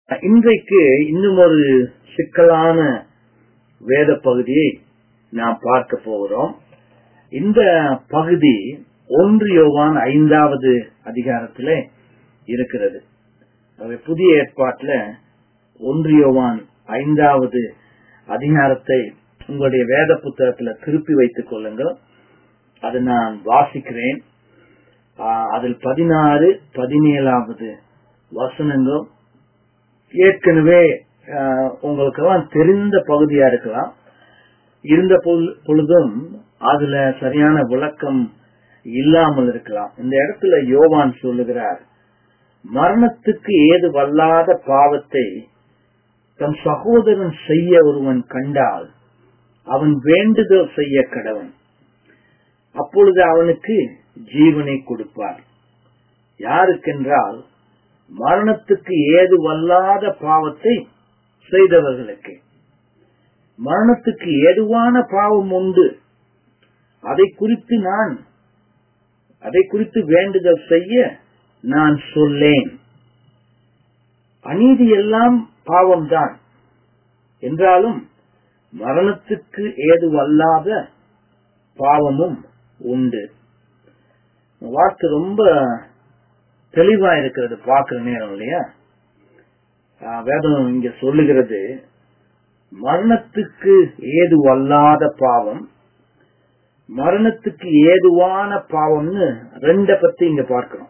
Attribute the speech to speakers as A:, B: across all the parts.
A: இன்றைக்கு இன்னும் ஒரு சிக்கலான வேத பகுதியை நாம் பார்க்க போகிறோம் இந்த பகுதி ஒன்று யோவான் ஐந்தாவது அதிகாரத்திலே இருக்கிறது ஆகவே புதிய ஏற்பாட்டுல ஒன்று யோவான் ஐந்தாவது அதிகாரத்தை உங்களுடைய வேத புத்தகத்துல திருப்பி வைத்துக் கொள்ளுங்கள் அதை நான் வாசிக்கிறேன் ஆஹ் அதில் பதினாறு பதினேழாவது வசனங்கள் ஏற்கனவே ஆஹ் உங்களுக்கெல்லாம் தெரிந்த பகுதியா இருக்கலாம் இருந்த பொழு- பொழுதும் அதுல சரியான விளக்கம் இல்லாமல் இருக்கலாம் இந்த இடத்துல யோவான் சொல்லுகிறார் மரணத்துக்கு ஏது வல்லாத பாவத்தை தம் சகோதரன் செய்ய ஒருவன் கண்டால் அவன் வேண்டுதல் செய்ய கடவன் அப்பொழுது அவனுக்கு ஜீவனை கொடுப்பார் யாருக்கென்றால் மரணத்துக்கு ஏது வல்லாத பாவத்தை செய்தவர்களுக்கு மரணத்துக்கு ஏதுவான பாவம் உண்டு அதை குறித்து நான் அதை குறித்து வேண்டுதல் செய்ய நான் சொல்லேன் அநீதி எல்லாம் பாவம்தான் என்றாலும் மரணத்துக்கு ஏதுவல்லாத பாவமும் உண்டு வார்த்தை ரொம்ப தெளிவா இருக்கிறது பார்க்கிற நேரம் இல்லையா ஆஹ் வேதம் இங்க சொல்லுகிறது மரணத்துக்கு ஏதுவல்லாத பாவம் மரணத்துக்கு ஏதுவான பாவம்னு ரெண்ட பத்தி இங்க பார்க்கிறோம்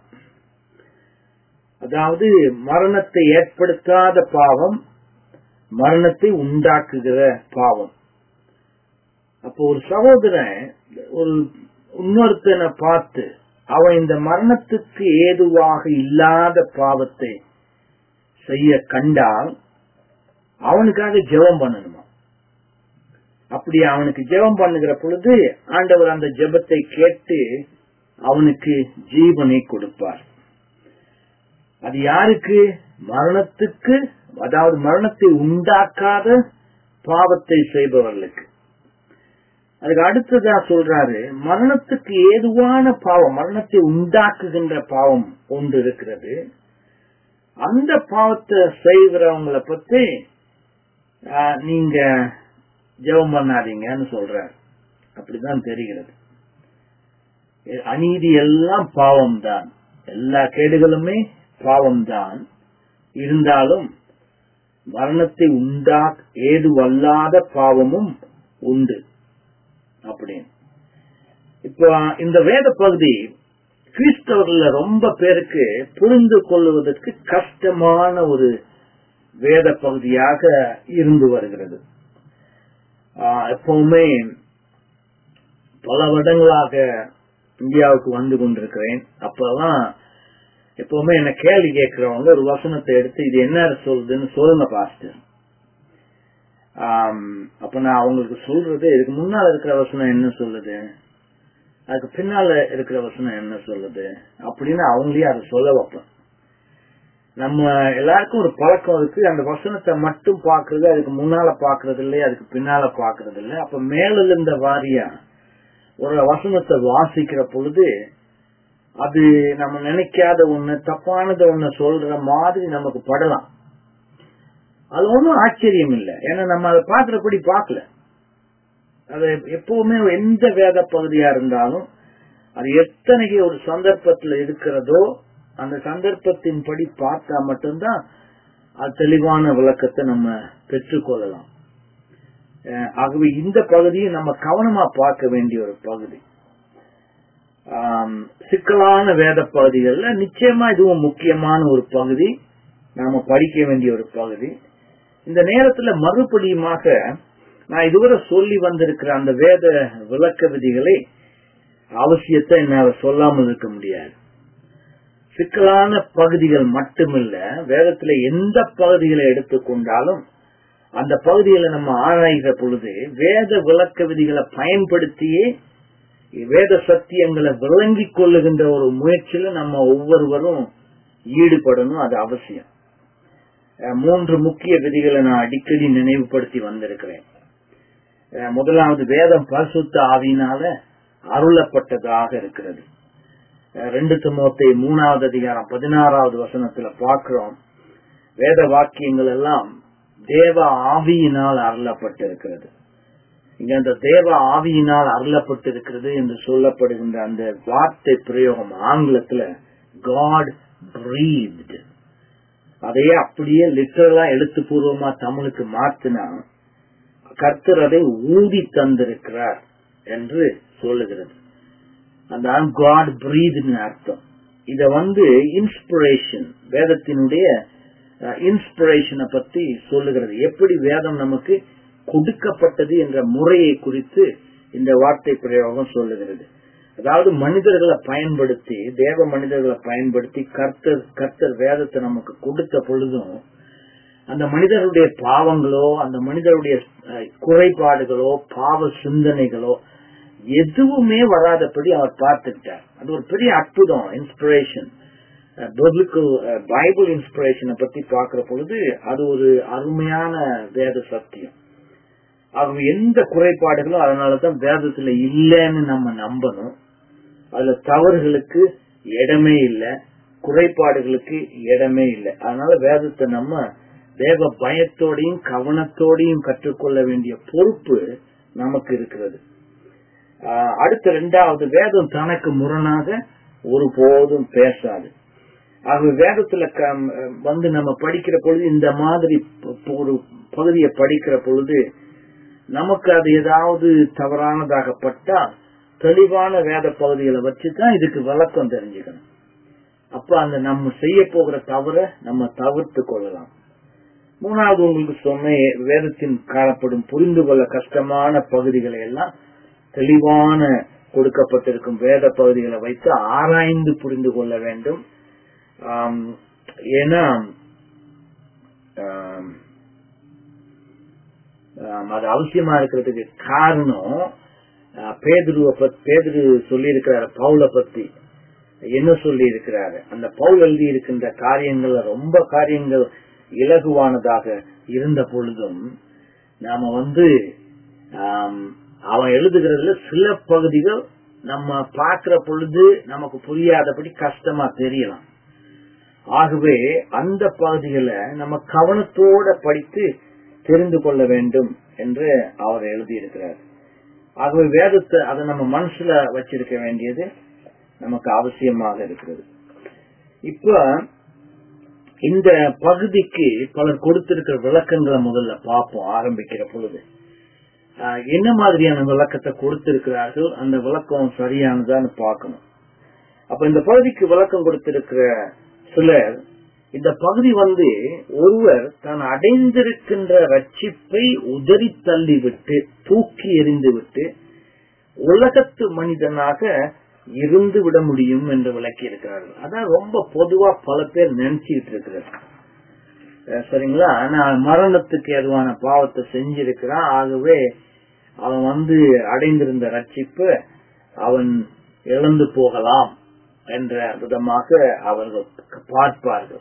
A: அதாவது மரணத்தை ஏற்படுத்தாத பாவம் மரணத்தை உண்டாக்குகிற பாவம் அப்போ ஒரு சகோதரன் ஒரு இன்னொருத்தனை பார்த்து அவன் இந்த மரணத்துக்கு ஏதுவாக இல்லாத பாவத்தை செய்ய கண்டால் அவனுக்காக ஜெபம் பண்ணணுமா அப்படி அவனுக்கு ஜெபம் பண்ணுகிற பொழுது ஆண்டவர் அந்த ஜெபத்தை கேட்டு அவனுக்கு ஜீவனை கொடுப்பார் அது யாருக்கு மரணத்துக்கு அதாவது மரணத்தை உண்டாக்காத பாவத்தை செய்பவர்களுக்கு அதுக்கு அடுத்ததா சொல்றாரு மரணத்துக்கு ஏதுவான பாவம் மரணத்தை உண்டாக்குகின்ற பாவம் ஒன்று இருக்கிறது அந்த பாவத்தை செய்கிறவங்களை பத்தி ஆஹ், நீங்க ஜெபம் பண்ணாதீங்கன்னு சொல்றாரு அப்படிதான் தெரிகிறது அநீதி எல்லாம் பாவம்தான் எல்லா கேடுகளுமே பாவம்தான் இருந்தாலும் மரணத்தை உண்டா ஏதுவல்லாத பாவமும் உண்டு அப்படின்னு இப்போ இந்த வேத பகுதி கிறிஸ்தவர்கள ரொம்ப பேருக்கு புரிந்து கொள்வதற்கு கஷ்டமான ஒரு வேத பகுதியாக இருந்து வருகிறது ஆஹ் எப்பவுமே பல வருடங்களாக இந்தியாவுக்கு வந்து கொண்டிருக்கிறேன் அப்பதான் எப்பவுமே என்ன கேள்வி கேட்கிறவங்க ஒரு வசனத்தை எடுத்து இது என்ன சொல்லுதுன்னு சொல்லுங்க பாஸ்டர் ஆம், அப்ப நான் அவங்களுக்கு சொல்றது இதுக்கு முன்னால இருக்கிற வசனம் என்ன சொல்லுது அதுக்கு பின்னால இருக்கிற வசனம் என்ன சொல்லுது அப்படின்னு அவங்களே அதை சொல்ல வைப்பேன் நம்ம எல்லாருக்கும் ஒரு பழக்கம் இருக்கு அந்த வசனத்தை மட்டும் பாக்குறது அதுக்கு முன்னால பாக்குறது இல்லை அதுக்கு பின்னால பாக்குறது இல்லை அப்ப மேல இருந்த வாரியா ஒரு வசனத்தை வாசிக்கிற பொழுது அது நம்ம நினைக்காத ஒண்ணு தப்பானத ஒண்ணு சொல்ற மாதிரி நமக்கு படலாம் அது ஒன்றும் ஆச்சரியம் இல்லை ஏன்னா நம்ம அதை பாக்குறபடி பார்க்கல அது எப்பவுமே எந்த வேத பகுதியா இருந்தாலும் அது எத்தனைக்கு ஒரு சந்தர்ப்பத்துல இருக்கிறதோ அந்த சந்தர்ப்பத்தின்படி பார்த்தா மட்டும்தான் அது தெளிவான விளக்கத்தை நம்ம பெற்றுக்கொள்ளலாம் அஹ் ஆகவே இந்த பகுதியை நம்ம கவனமா பார்க்க வேண்டிய ஒரு பகுதி ஆம், சிக்கலான வேத பகுதிகள்ல நிச்சயமா இதுவும் முக்கியமான ஒரு பகுதி நாம படிக்க வேண்டிய ஒரு பகுதி இந்த நேரத்துல மறுபடியுமாக நான் இதுவரை சொல்லி வந்திருக்கிற அந்த வேத விளக்க விதிகளை அவசியத்தை என்னால சொல்லாமல் இருக்க முடியாது சிக்கலான பகுதிகள் மட்டுமில்ல வேதத்துல எந்த பகுதிகளை எடுத்துக்கொண்டாலும் அந்த பகுதிகளை நம்ம ஆராய்கிற பொழுது வேத விளக்க விதிகளை பயன்படுத்தியே வேத சத்தியங்களை விளங்கிக் கொள்ளுகின்ற ஒரு முயற்சியில நம்ம ஒவ்வொருவரும் ஈடுபடணும் அது அவசியம் அஹ் மூன்று முக்கிய விதிகளை நான் அடிக்கடி நினைவுபடுத்தி வந்திருக்கிறேன் அஹ் முதலாவது வேதம் பரிசுத்த ஆவியினால அருளப்பட்டதாக இருக்கிறது அஹ் ரெண்டு துமோத்தை மூணாவது அதிகாரம் பதினாறாவது வசனத்துல பார்க்கிறோம் வேத வாக்கியங்கள் எல்லாம் தேவ ஆவியினால் அருளப்பட்டிருக்கிறது இங்க அந்த தேவ ஆவியினால் அருளப்பட்டிருக்கிறது என்று சொல்லப்படுகின்ற அந்த வார்த்தை பிரயோகம் ஆங்கிலத்துல காட் பிரீத் அதையே அப்படியே லிட்டரலா எழுத்துப்பூர்வமா தமிழுக்கு மாத்தினா கர்த்தர் அதை ஊதி தந்திருக்கிறார் என்று சொல்லுகிறது அந்த காட் பிரீத்னு அர்த்தம் இத வந்து இன்ஸ்பிரேஷன் வேதத்தினுடைய இன்ஸ்பிரேஷனை பத்தி சொல்லுகிறது எப்படி வேதம் நமக்கு கொடுக்கப்பட்டது என்ற முறையை குறித்து இந்த வார்த்தை பிரயோகம் சொல்லுகிறது அதாவது மனிதர்களை பயன்படுத்தி தேவ மனிதர்களை பயன்படுத்தி கர்த்தர் கர்த்தர் வேதத்தை நமக்கு கொடுத்த பொழுதும் அந்த மனிதருடைய பாவங்களோ அந்த மனிதருடைய குறைபாடுகளோ பாவ சிந்தனைகளோ எதுவுமே வராதபடி அவர் பார்த்துட்டார் அது ஒரு பெரிய அற்புதம் இன்ஸ்பிரேஷன் பைபிள் இன்ஸ்பிரேஷனை பத்தி பார்க்கிற பொழுது அது ஒரு அருமையான வேத சத்தியம் ஆகவே எந்த குறைபாடுகளும் அதனாலதான் வேதத்துல இல்லைன்னு நம்ம நம்பணும் அதுல தவறுகளுக்கு இடமே இல்லை குறைபாடுகளுக்கு இடமே இல்லை அதனால வேதத்தை நம்ம தேவ பயத்தோடையும் கவனத்தோடையும் கற்றுக்கொள்ள வேண்டிய பொறுப்பு நமக்கு இருக்கிறது அடுத்த ரெண்டாவது வேதம் தனக்கு முரணாக ஒருபோதும் பேசாது ஆகவே வேதத்துல வந்து நம்ம படிக்கிற பொழுது இந்த மாதிரி ஒரு பகுதியை படிக்கிற பொழுது நமக்கு அது ஏதாவது தவறானதாகப்பட்டா தெளிவான வேத பகுதிகளை வச்சுதான் இதுக்கு விளக்கம் தெரிஞ்சுக்கணும் அப்ப அந்த நம்ம செய்ய போகிற தவற நம்ம தவிர்த்து கொள்ளலாம் மூணாவது உங்களுக்கு சொன்ன வேதத்தின் காணப்படும் புரிந்து கொள்ள கஷ்டமான பகுதிகளை எல்லாம் தெளிவான கொடுக்கப்பட்டிருக்கும் வேத பகுதிகளை வைத்து ஆராய்ந்து புரிந்து கொள்ள வேண்டும் ஏன்னா அது அவசியமா இருக்கிறதுக்கு காரணம் பேதுருவ பேதுரு சொல்லி இருக்கிறாரு பவுல பத்தி என்ன சொல்லி இருக்கிறாரு அந்த பவுல் எழுதி இருக்கின்ற காரியங்கள்ல ரொம்ப காரியங்கள் இலகுவானதாக இருந்த பொழுதும் நாம வந்து அவன் எழுதுகிறதுல சில பகுதிகள் நம்ம பார்க்கிற பொழுது நமக்கு புரியாதபடி கஷ்டமா தெரியலாம் ஆகவே அந்த பகுதிகளை நம்ம கவனத்தோட படித்து தெரிந்து கொள்ள வேண்டும் என்று அவர் எழுதியிருக்கிறார் ஆகவே வேதத்தை அதை நம்ம மனசுல வச்சிருக்க வேண்டியது நமக்கு அவசியமாக இருக்கிறது இப்ப இந்த பகுதிக்கு பலர் கொடுத்திருக்கிற விளக்கங்களை முதல்ல பார்ப்போம் ஆரம்பிக்கிற பொழுது என்ன மாதிரியான விளக்கத்தை கொடுத்திருக்கிறார்கள் அந்த விளக்கம் சரியானதான்னு பார்க்கணும் அப்ப இந்த பகுதிக்கு விளக்கம் கொடுத்திருக்கிற சிலர் இந்த பகுதி வந்து ஒருவர் தான் அடைந்திருக்கின்ற ரட்சிப்பை உதறி தள்ளிவிட்டு தூக்கி எறிந்து விட்டு உலகத்து மனிதனாக இருந்து விட முடியும் என்று விளக்கி இருக்கிறார்கள் அதான் ரொம்ப பொதுவா பல பேர் நினைச்சுக்கிட்டு இருக்கிறார் சரிங்களா நான் மரணத்துக்கு எதுவான பாவத்தை செஞ்சிருக்கிறான் ஆகவே அவன் வந்து அடைந்திருந்த ரட்சிப்பு அவன் இழந்து போகலாம் என்ற விதமாக அவர்கள் பார்ப்பார்கள்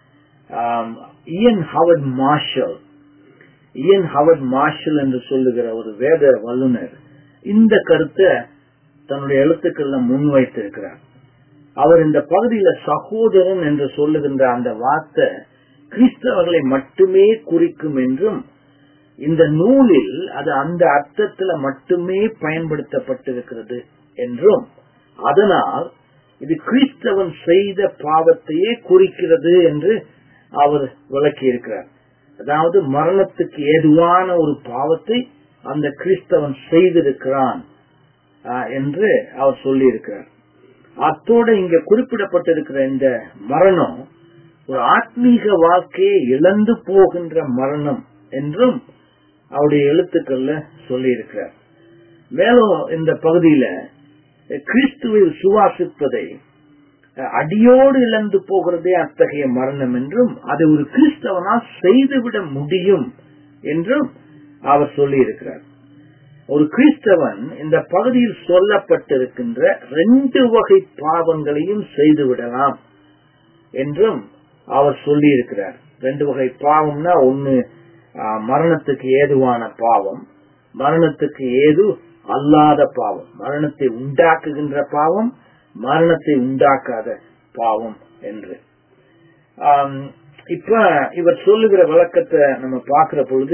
A: இயன் ஹவர்ட் மார்ஷல் இயன் ஹவர்ட் மார்ஷல் என்று சொல்லுகிற ஒரு வேத வல்லுநர் இந்த கருத்தை தன்னுடைய எழுத்துக்கள்ல முன்வைத்திருக்கிறார் அவர் இந்த பகுதியில சகோதரன் என்று சொல்லுகின்ற அந்த வார்த்தை கிறிஸ்தவர்களை மட்டுமே குறிக்கும் என்றும் இந்த நூலில் அது அந்த அர்த்தத்துல மட்டுமே பயன்படுத்தப்பட்டிருக்கிறது என்றும் அதனால் இது கிறிஸ்தவன் செய்த பாவத்தையே குறிக்கிறது என்று அவர் விளக்கி இருக்கிறார் அதாவது மரணத்துக்கு ஏதுவான ஒரு பாவத்தை அந்த கிறிஸ்தவன் செய்திருக்கிறான் என்று அவர் சொல்லி இருக்கிறார் அத்தோட இங்க குறிப்பிடப்பட்டிருக்கிற இந்த மரணம் ஒரு ஆத்மீக வாழ்க்கையை இழந்து போகின்ற மரணம் என்றும் அவருடைய எழுத்துக்கள்ல சொல்லி இருக்கிறார் மேலும் இந்த பகுதியில கிறிஸ்துவை சுவாசிப்பதை அடியோடு இழந்து போகிறதே அத்தகைய மரணம் என்றும் அதை ஒரு கிறிஸ்தவனால் செய்துவிட முடியும் என்றும் அவர் சொல்லி இருக்கிறார் ஒரு கிறிஸ்தவன் இந்த பகுதியில் சொல்லப்பட்டிருக்கின்ற ரெண்டு வகை பாவங்களையும் செய்து விடலாம் என்றும் அவர் சொல்லி இருக்கிறார் ரெண்டு வகை பாவம்னா ஒன்னு மரணத்துக்கு ஏதுவான பாவம் மரணத்துக்கு ஏது அல்லாத பாவம் மரணத்தை உண்டாக்குகின்ற பாவம் மரணத்தை உண்டாக்காத பாவம் என்று இப்ப இவர் சொல்லுகிற விளக்கத்தை நம்ம பார்க்கிற பொழுது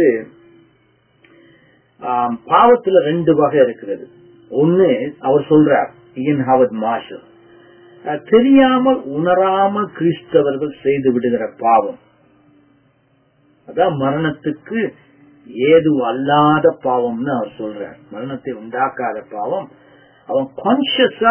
A: ஆம், பாவத்துல ரெண்டு வகை இருக்கிறது ஒண்ணு அவர் சொல்றார் இயன் ஹாவர்ட் மார்ஷல் அஹ், தெரியாமல் உணராமல் கிறிஸ்தவர்கள் செய்து விடுகிற பாவம் அதான் மரணத்துக்கு ஏது அல்லாத பாவம்னு அவர் சொல்றார் மரணத்தை உண்டாக்காத பாவம் அவன் கான்சியஸா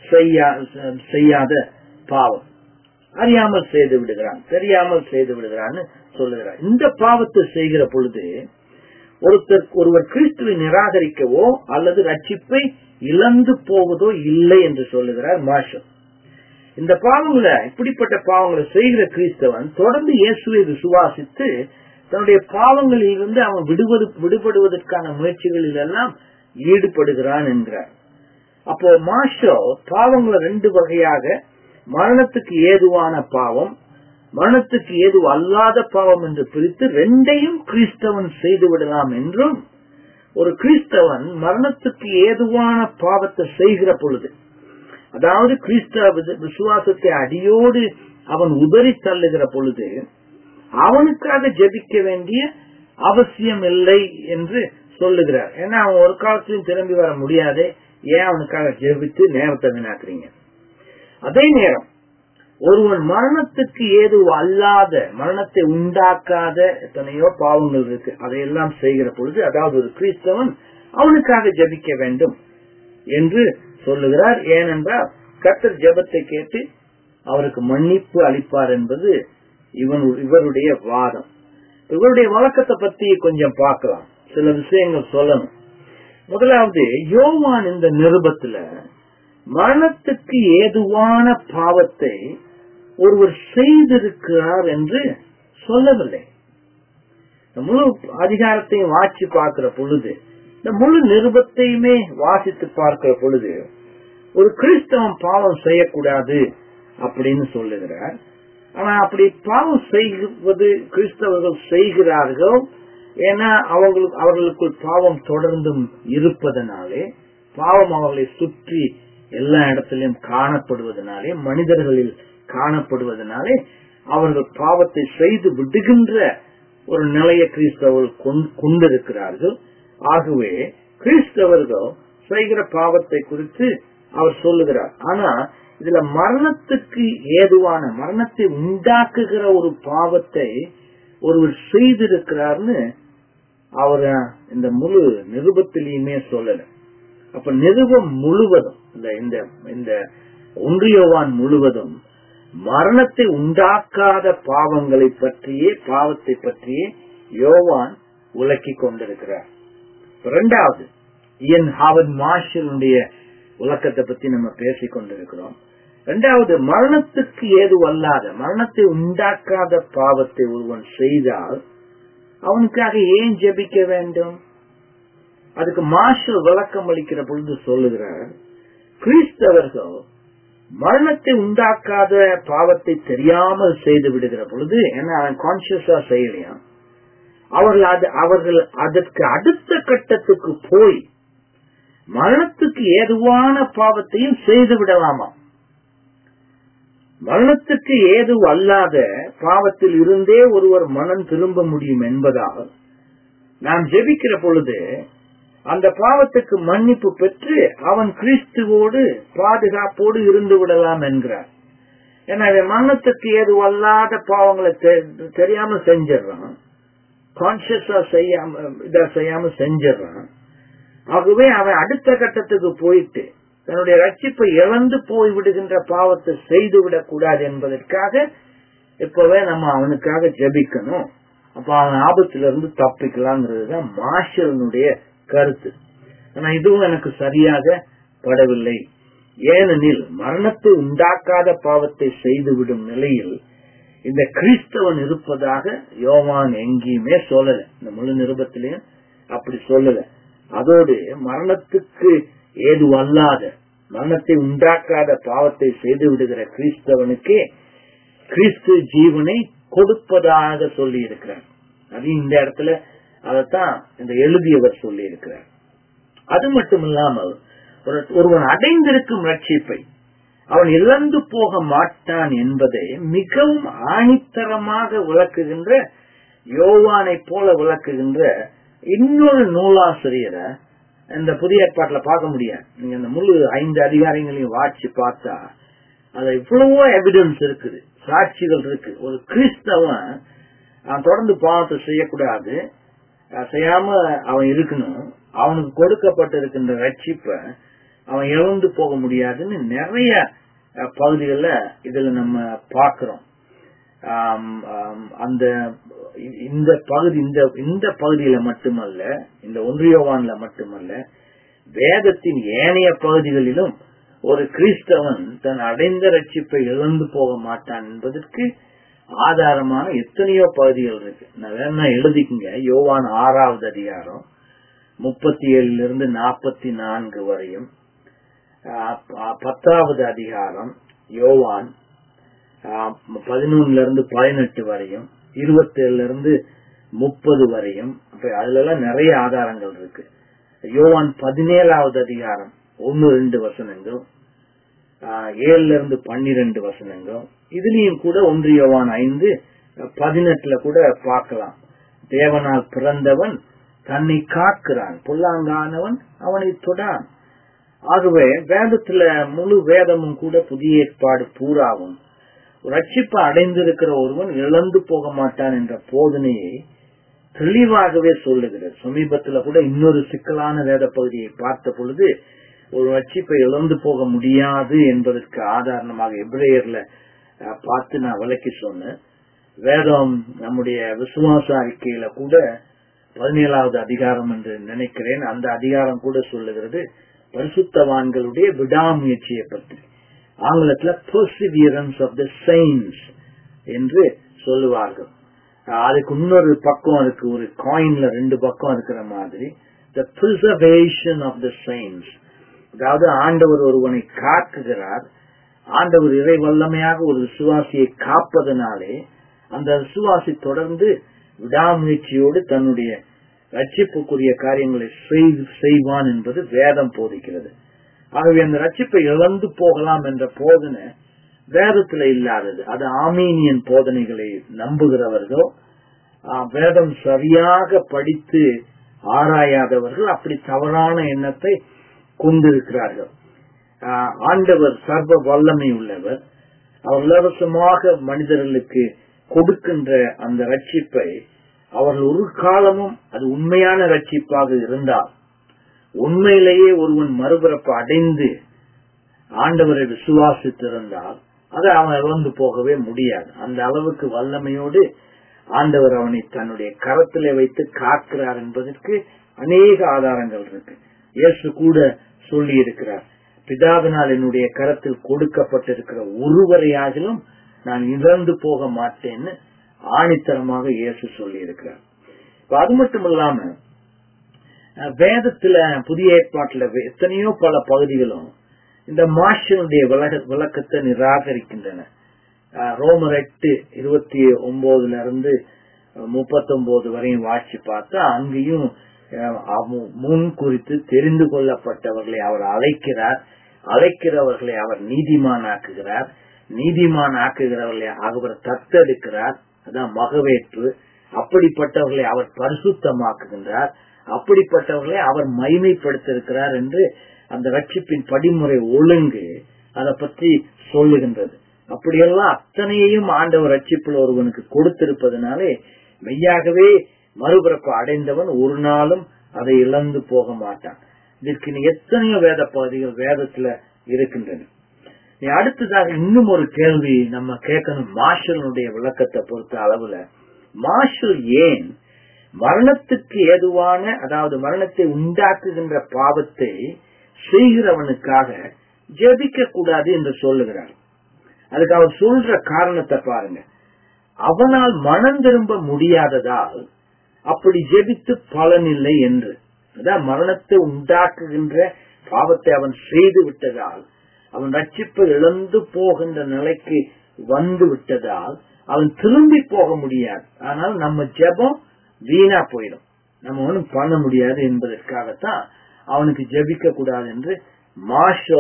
A: செய்யாத பாவம் அறியாமல் செய்து விடுகிறான் தெரியாமல் செய்து விடுகிறான்னு சொல்லுகிறார் இந்த பாவத்தை செய்கிற பொழுது ஒருத்தர் ஒருவர் கிறிஸ்துவை நிராகரிக்கவோ அல்லது ரட்சிப்பை இழந்து போவதோ இல்லை என்று சொல்லுகிறார் மாஷல் இந்த பாவங்களை இப்படிப்பட்ட பாவங்களை செய்கிற கிறிஸ்தவன் தொடர்ந்து இயேசுவை விசுவாசித்து தன்னுடைய பாவங்களில் இருந்து அவன் விடுவது விடுபடுவதற்கான முயற்சிகளில் எல்லாம் ஈடுபடுகிறான் என்கிறார் அப்போ மாஷோ பாவங்களை ரெண்டு வகையாக மரணத்துக்கு ஏதுவான பாவம் மரணத்துக்கு ஏது அல்லாத பாவம் என்று பிரித்து ரெண்டையும் கிறிஸ்தவன் செய்து விடலாம் என்றும் ஒரு கிறிஸ்தவன் மரணத்துக்கு ஏதுவான பாவத்தை செய்கிற பொழுது அதாவது கிறிஸ்தவ விச- விசுவாசத்தை அடியோடு அவன் உதறி தள்ளுகிற பொழுது அவனுக்காக ஜெபிக்க வேண்டிய அவசியம் இல்லை என்று சொல்லுகிறார் ஏன்னா அவன் ஒரு காலத்திலும் திரும்பி வர முடியாது ஏன் அவனுக்காக ஜெபித்து நேரத்தை வீணாக்குறீங்க அதே நேரம் ஒருவன் மரணத்துக்கு ஏது அல்லாத மரணத்தை உண்டாக்காத எத்தனையோ பாவங்கள் இருக்கு அதையெல்லாம் செய்கிற பொழுது அதாவது ஒரு கிறிஸ்தவன் அவனுக்காக ஜெபிக்க வேண்டும் என்று சொல்லுகிறார் ஏனென்றால் கர்த்தர் ஜெபத்தை கேட்டு அவருக்கு மன்னிப்பு அளிப்பார் என்பது இவன் இவருடைய வாதம் இவருடைய வழக்கத்தை பத்தி கொஞ்சம் பார்க்கலாம் சில விஷயங்கள் சொல்லணும் முதலாவது யோவான் இந்த நிருபத்துல மரணத்துக்கு ஏதுவான பாவத்தை ஒருவர் செய்திருக்கிறார் என்று சொல்லவில்லை இந்த முழு அதிகாரத்தையும் வாசி பார்க்கிற பொழுது இந்த முழு நிருபத்தையுமே வாசித்து பார்க்கிற பொழுது ஒரு கிறிஸ்தவன் பாவம் செய்யக்கூடாது அப்படின்னு சொல்லுகிறார் ஆனா அப்படி பாவம் செய்வது கிறிஸ்தவர்கள் செய்கிறார்கள் ஏன்னா அவங்களுக்கு அவர்களுக்குள் பாவம் தொடர்ந்தும் இருப்பதனாலே பாவம் அவர்களை சுற்றி எல்லா இடத்திலும் காணப்படுவதனாலே மனிதர்களில் காணப்படுவதனாலே அவர்கள் பாவத்தை செய்து விடுகின்ற ஒரு நிலைய கிறிஸ்தவர்கள் கொண்- கொண்டிருக்கிறார்கள் ஆகவே கிறிஸ்தவர்கள் செய்கிற பாவத்தை குறித்து அவர் சொல்லுகிறார் ஆனா இதுல மரணத்துக்கு ஏதுவான மரணத்தை உண்டாக்குகிற ஒரு பாவத்தை ஒருவர் செய்திருக்கிறார்னு அவர் இந்த முழு நிருபத்திலையுமே சொல்லல அப்ப நிருபம் முழுவதும் இந்த இந்த இந்த ஒன்றியவான் முழுவதும் மரணத்தை உண்டாக்காத பாவங்களை பற்றியே பாவத்தை பற்றியே யோவான் விளக்கி கொண்டிருக்கிறார் இரண்டாவது இயன் ஹாவன் மார்ஷலுடைய விளக்கத்தை பத்தி நம்ம பேசிக் கொண்டிருக்கிறோம் இரண்டாவது மரணத்துக்கு ஏதுவல்லாத மரணத்தை உண்டாக்காத பாவத்தை ஒருவன் செய்தால் அவனுக்காக ஏன் ஜெபிக்க வேண்டும் அதுக்கு மார்ஷல் விளக்கம் அளிக்கிற பொழுது சொல்லுகிறார் கிறிஸ்தவர்கள் மரணத்தை உண்டாக்காத பாவத்தை தெரியாமல் செய்து விடுகிற பொழுது ஏன்னா அவன் கான்சியஸா செய்யலையாம் அவர்கள் அது அவர்கள் அதற்கு அடுத்த கட்டத்துக்கு போய் மரணத்துக்கு ஏதுவான பாவத்தையும் செய்து விடலாமா மரணத்துக்கு ஏது அல்லாத பாவத்தில் இருந்தே ஒருவர் மனம் திரும்ப முடியும் என்பதால் நாம் ஜெபிக்கிற பொழுது அந்த பாவத்துக்கு மன்னிப்பு பெற்று அவன் கிறிஸ்துவோடு பாதுகாப்போடு இருந்து விடலாம் என்கிறார் ஏன்னா இவன் மரணத்துக்கு ஏது அல்லாத பாவங்களை தெ- தெரியாம செஞ்சிடறான் கான்சியஸா செய்யாம இத செய்யாம செஞ்சிடறான் ஆகவே அவன் அடுத்த கட்டத்துக்கு போயிட்டு தன்னுடைய ரட்சிப்பை இழந்து போய் விடுகின்ற பாவத்தை செய்து விடக்கூடாது என்பதற்காக இப்பவே நம்ம அவனுக்காக ஜெபிக்கணும் அப்ப அவன் ஆபத்துல இருந்து தப்பிக்கலாங்கிறதுதான் மார்ஷலனுடைய கருத்து ஆனா இதுவும் எனக்கு சரியாக படவில்லை ஏனெனில் மரணத்தை உண்டாக்காத பாவத்தை செய்துவிடும் நிலையில் இந்த கிறிஸ்தவன் இருப்பதாக யோவான் எங்கேயுமே சொல்லல இந்த முழு நிருபத்திலையும் அப்படி சொல்லல அதோடு மரணத்துக்கு ஏது அல்லாத மரணத்தை உண்டாக்காத பாவத்தை செய்து விடுகிற கிறிஸ்தவனுக்கே கிறிஸ்து ஜீவனை கொடுப்பதாக சொல்லி இருக்கிறார் அது இந்த இடத்துல அதைத்தான் இந்த எழுதியவர் சொல்லி இருக்கிறார் அது மட்டும் இல்லாமல் ஒரு- ஒருவன் அடைந்திருக்கும் ரட்சிப்பை அவன் இழந்து போக மாட்டான் என்பதை மிகவும் ஆணித்தரமாக விளக்குகின்ற யோவானை போல விளக்குகின்ற இன்னொரு நூலாசிரியரை இந்த புதிய ஏற்பாட்டுல பார்க்க முடியாது நீங்க இந்த முழு ஐந்து அதிகாரங்களையும் வாட்சி பார்த்தா அதுல இவ்வளவோ எவிடன்ஸ் இருக்குது சாட்சிகள் இருக்கு ஒரு கிறிஸ்தவன் அவன் தொடர்ந்து பாவத்தை செய்யக்கூடாது அஹ் செய்யாம அவன் இருக்கணும் அவனுக்கு கொடுக்கப்பட்டிருக்கின்ற ரட்சிப்ப அவன் இழந்து போக முடியாதுன்னு நிறைய அஹ், பகுதிகள்ல இதுல நம்ம பார்க்கிறோம் ஆம், ஆம், அந்த இ- இந்த பகுதி இந்த இந்த பகுதியில மட்டுமல்ல இந்த ஒன்றியவான்ல மட்டுமல்ல வேதத்தின் ஏனைய பகுதிகளிலும் ஒரு கிறிஸ்தவன் தன் அடைந்த ரட்சிப்பை இழந்து போக மாட்டான் என்பதற்கு ஆதாரமான எத்தனையோ பகுதிகள் இருக்கு நான் வேணா எழுதிக்குங்க யோவான் ஆறாவது அதிகாரம் முப்பத்தி ஏழுல இருந்து நாற்பத்தி நான்கு வரையும் ஆஹ் ப- பத்தாவது அதிகாரம் யோவான் பதினொன்னுல இருந்து பதினெட்டு வரையும் இருபத்தி ஏழுல இருந்து முப்பது வரையும் அப்ப அதுல எல்லாம் நிறைய ஆதாரங்கள் இருக்கு யோவான் பதினேழாவது அதிகாரம் ஒன்னு ரெண்டு வசனங்கள் ஆஹ் ஏழுல இருந்து பன்னிரெண்டு வசனங்கள் இதுலயும் கூட ஒன்று யோவான் ஐந்து பதினெட்டுல கூட பார்க்கலாம் தேவனால் பிறந்தவன் தன்னை காக்கிறான் பொல்லாங்கானவன் அவனை தொடான் ஆகவே வேதத்துல முழு வேதமும் கூட புதிய ஏற்பாடு பூராவும் ரட்சிப்பு அடைந்திருக்கிற ஒருவன் இழந்து போக மாட்டான் என்ற போதனையை தெளிவாகவே சொல்லுகிறது சமீபத்துல கூட இன்னொரு சிக்கலான வேத பகுதியை பார்த்த பொழுது ஒரு ரட்சிப்பை இழந்து போக முடியாது என்பதற்கு ஆதாரணமாக எபிரேயர்ல அஹ், பார்த்து நான் விளக்கி சொன்னேன் வேதம் நம்முடைய விசுவாச அறிக்கையில கூட பதினேழாவது அதிகாரம் என்று நினைக்கிறேன் அந்த அதிகாரம் கூட சொல்லுகிறது பரிசுத்தவான்களுடைய விடாமுயற்சியை பற்றி ஆங்கிலத்துல perseverance of the saints என்று சொல்லுவார்கள் அஹ் அதுக்கு இன்னொரு பக்கம் இருக்கு ஒரு காயின்ல ரெண்டு பக்கம் இருக்கிற மாதிரி the preservation of the saints அதாவது ஆண்டவர் ஒருவனை காக்குகிறார் ஆண்டவர் இறை வல்லமையாக ஒரு விசுவாசியை காப்பதனாலே அந்த விசுவாசி தொடர்ந்து விடாமுயற்சியோடு தன்னுடைய ரட்சிப்புக்குரிய காரியங்களை செய்- செய்வான் என்பது வேதம் போதிக்கிறது ஆகவே அந்த ரட்சிப்பை இழந்து போகலாம் என்ற போதனை வேதத்துல இல்லாதது அது ஆமீனியன் போதனைகளை நம்புகிறவர்கள் ஆ, வேதம் சரியாக படித்து ஆராயாதவர்கள் அப்படி தவறான எண்ணத்தை கொண்டிருக்கிறார்கள் ஆ, ஆண்டவர் சர்வ வல்லமை உள்ளவர் அவர் இலவசமாக மனிதர்களுக்கு கொடுக்கின்ற அந்த ரட்சிப்பை அவர்கள் ஒரு காலமும் அது உண்மையான ரட்சிப்பாக இருந்தால் உண்மையிலேயே ஒருவன் மறுபிறப்பு அடைந்து ஆண்டவரை விசுவாசித்திருந்தால் அதை அவன் இழந்து போகவே முடியாது அந்த அளவுக்கு வல்லமையோடு ஆண்டவர் அவனை தன்னுடைய கரத்திலே வைத்து காக்கிறார் என்பதற்கு அநேக ஆதாரங்கள் இருக்கு இயேசு கூட சொல்லி இருக்கிறார் பிதாவினால் என்னுடைய கரத்தில் கொடுக்கப்பட்டிருக்கிற ஒருவரையாகிலும் நான் இழந்து போக மாட்டேன்னு ஆணித்தரமாக இயேசு சொல்லி இருக்கிறார் இப்ப அது மட்டும் இல்லாம அஹ், வேதத்துல புதிய ஏற்பாட்டுல எத்தனையோ பல பகுதிகளும் இந்த மார்ஷனுடைய விளக்க விளக்கத்தை நிராகரிக்கின்றன அஹ், ரோமர் எட்டு இருபத்தி ஒன்பதுல இருந்து முப்பத்தி ஒன்பது வரையும் வாட்சி பார்த்தா அங்கேயும் அஹ், அவ- முன் குறித்து தெரிந்து கொள்ளப்பட்டவர்களை அவர் அழைக்கிறார் அழைக்கிறவர்களை அவர் நீதிமான் ஆக்குகிறார் நீதிமான் ஆக்குகிறவர்களை அவர் தத்தெடுக்கிறார் அதான் மகவேற்று அப்படிப்பட்டவர்களை அவர் பரிசுத்தமாக்குகின்றார் அப்படிப்பட்டவர்களை அவர் மைமைப்படுத்திருக்கிறார் என்று அந்த ரட்சிப்பின் படிமுறை ஒழுங்கு அதை பற்றி சொல்லுகின்றது அப்படியெல்லாம் அத்தனையையும் ஆண்டவர் ரட்சிப்பில் ஒருவனுக்கு கொடுத்திருப்பதனாலே மெய்யாகவே மறுபிறப்பு அடைந்தவன் ஒரு நாளும் அதை இழந்து போக மாட்டான் இதற்கு நீ எத்தனையோ வேத பகுதிகள் வேதத்துல இருக்கின்றன நீ அடுத்ததாக இன்னும் ஒரு கேள்வி நம்ம கேட்கணும் மார்ஷலுடைய விளக்கத்தை பொறுத்த அளவுல மார்ஷல் ஏன் மரணத்துக்கு ஏதுவான அதாவது மரணத்தை உண்டாக்குகின்ற பாவத்தை செய்கிறவனுக்காக ஜெபிக்க கூடாது என்று சொல்லுகிறார் அதுக்கு அவர் சொல்ற காரணத்தை பாருங்க அவனால் மனம் திரும்ப முடியாததால் அப்படி ஜெபித்து பலனில்லை என்று அதான் மரணத்தை உண்டாக்குகின்ற பாவத்தை அவன் செய்து விட்டதால் அவன் ரட்சிப்பை இழந்து போகின்ற நிலைக்கு வந்து விட்டதால் அவன் திரும்பி போக முடியாது ஆனால் நம்ம ஜெபம் வீணா போயிடும் நம்ம ஒண்ணும் பண்ண முடியாது என்பதற்காகத்தான் அவனுக்கு ஜெபிக்க கூடாது என்று மார்ஷல்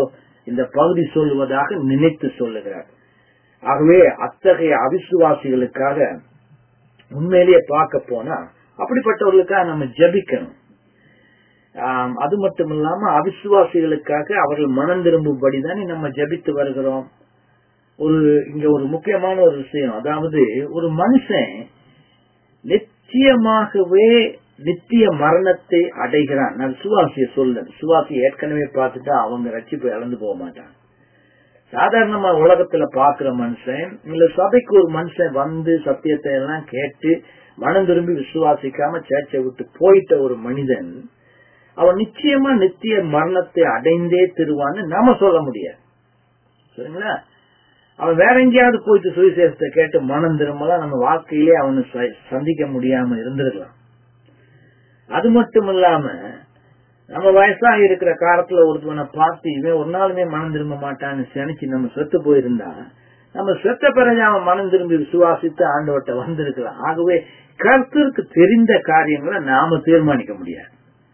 A: இந்த பகுதி சொல்லுவதாக நினைத்து சொல்லுகிறார் ஆகவே அத்தகைய அவிசுவாசிகளுக்காக உண்மையிலேயே பார்க்க போனா அப்படிப்பட்டவர்களுக்காக நம்ம ஜபிக்கணும் அது மட்டும் இல்லாம அவிசுவாசிகளுக்காக அவர்கள் மனம் திரும்பும்படி தானே நம்ம ஜபித்து வருகிறோம் ஒரு இங்க ஒரு முக்கியமான ஒரு விஷயம் அதாவது ஒரு மனுஷன் நிச்சயமாகவே நித்திய மரணத்தை அடைகிறான் நான் சுவாசிய சொல்ல சுவாசி ஏற்கனவே பார்த்துட்டா அவங்க ரட்சிப்பை இழந்து போக மாட்டாங்க சாதாரணமா உலகத்துல பாக்குற மனுஷன் இல்ல சபைக்கு ஒரு மனுஷன் வந்து சத்தியத்தை எல்லாம் கேட்டு மனம் திரும்பி விசுவாசிக்காம சேர்ச்சை விட்டு போயிட்ட ஒரு மனிதன் அவன் நிச்சயமா நித்திய மரணத்தை அடைந்தே திருவான்னு நாம சொல்ல முடியாது சரிங்களா அவன் வேற எங்கேயாவது போயிட்டு சுவிசேஷத்தை கேட்டு மனம் திரும்பலாம் நம்ம வாழ்க்கையிலே அவனு சந்திக்க முடியாம இருந்திருக்கலாம் அது மட்டும் இல்லாம நம்ம வயசாக இருக்கிற காலத்துல ஒருத்தவனை பார்த்து இவன் ஒரு நாளுமே மனம் திரும்ப மாட்டான்னு நினைச்சு நம்ம செத்து போயிருந்தா நம்ம செத்த பிறகு அவன் மனம் திரும்பி விசுவாசித்து ஆண்டவட்ட வந்திருக்கலாம் ஆகவே கருத்திற்கு தெரிந்த காரியங்களை நாம தீர்மானிக்க முடியாது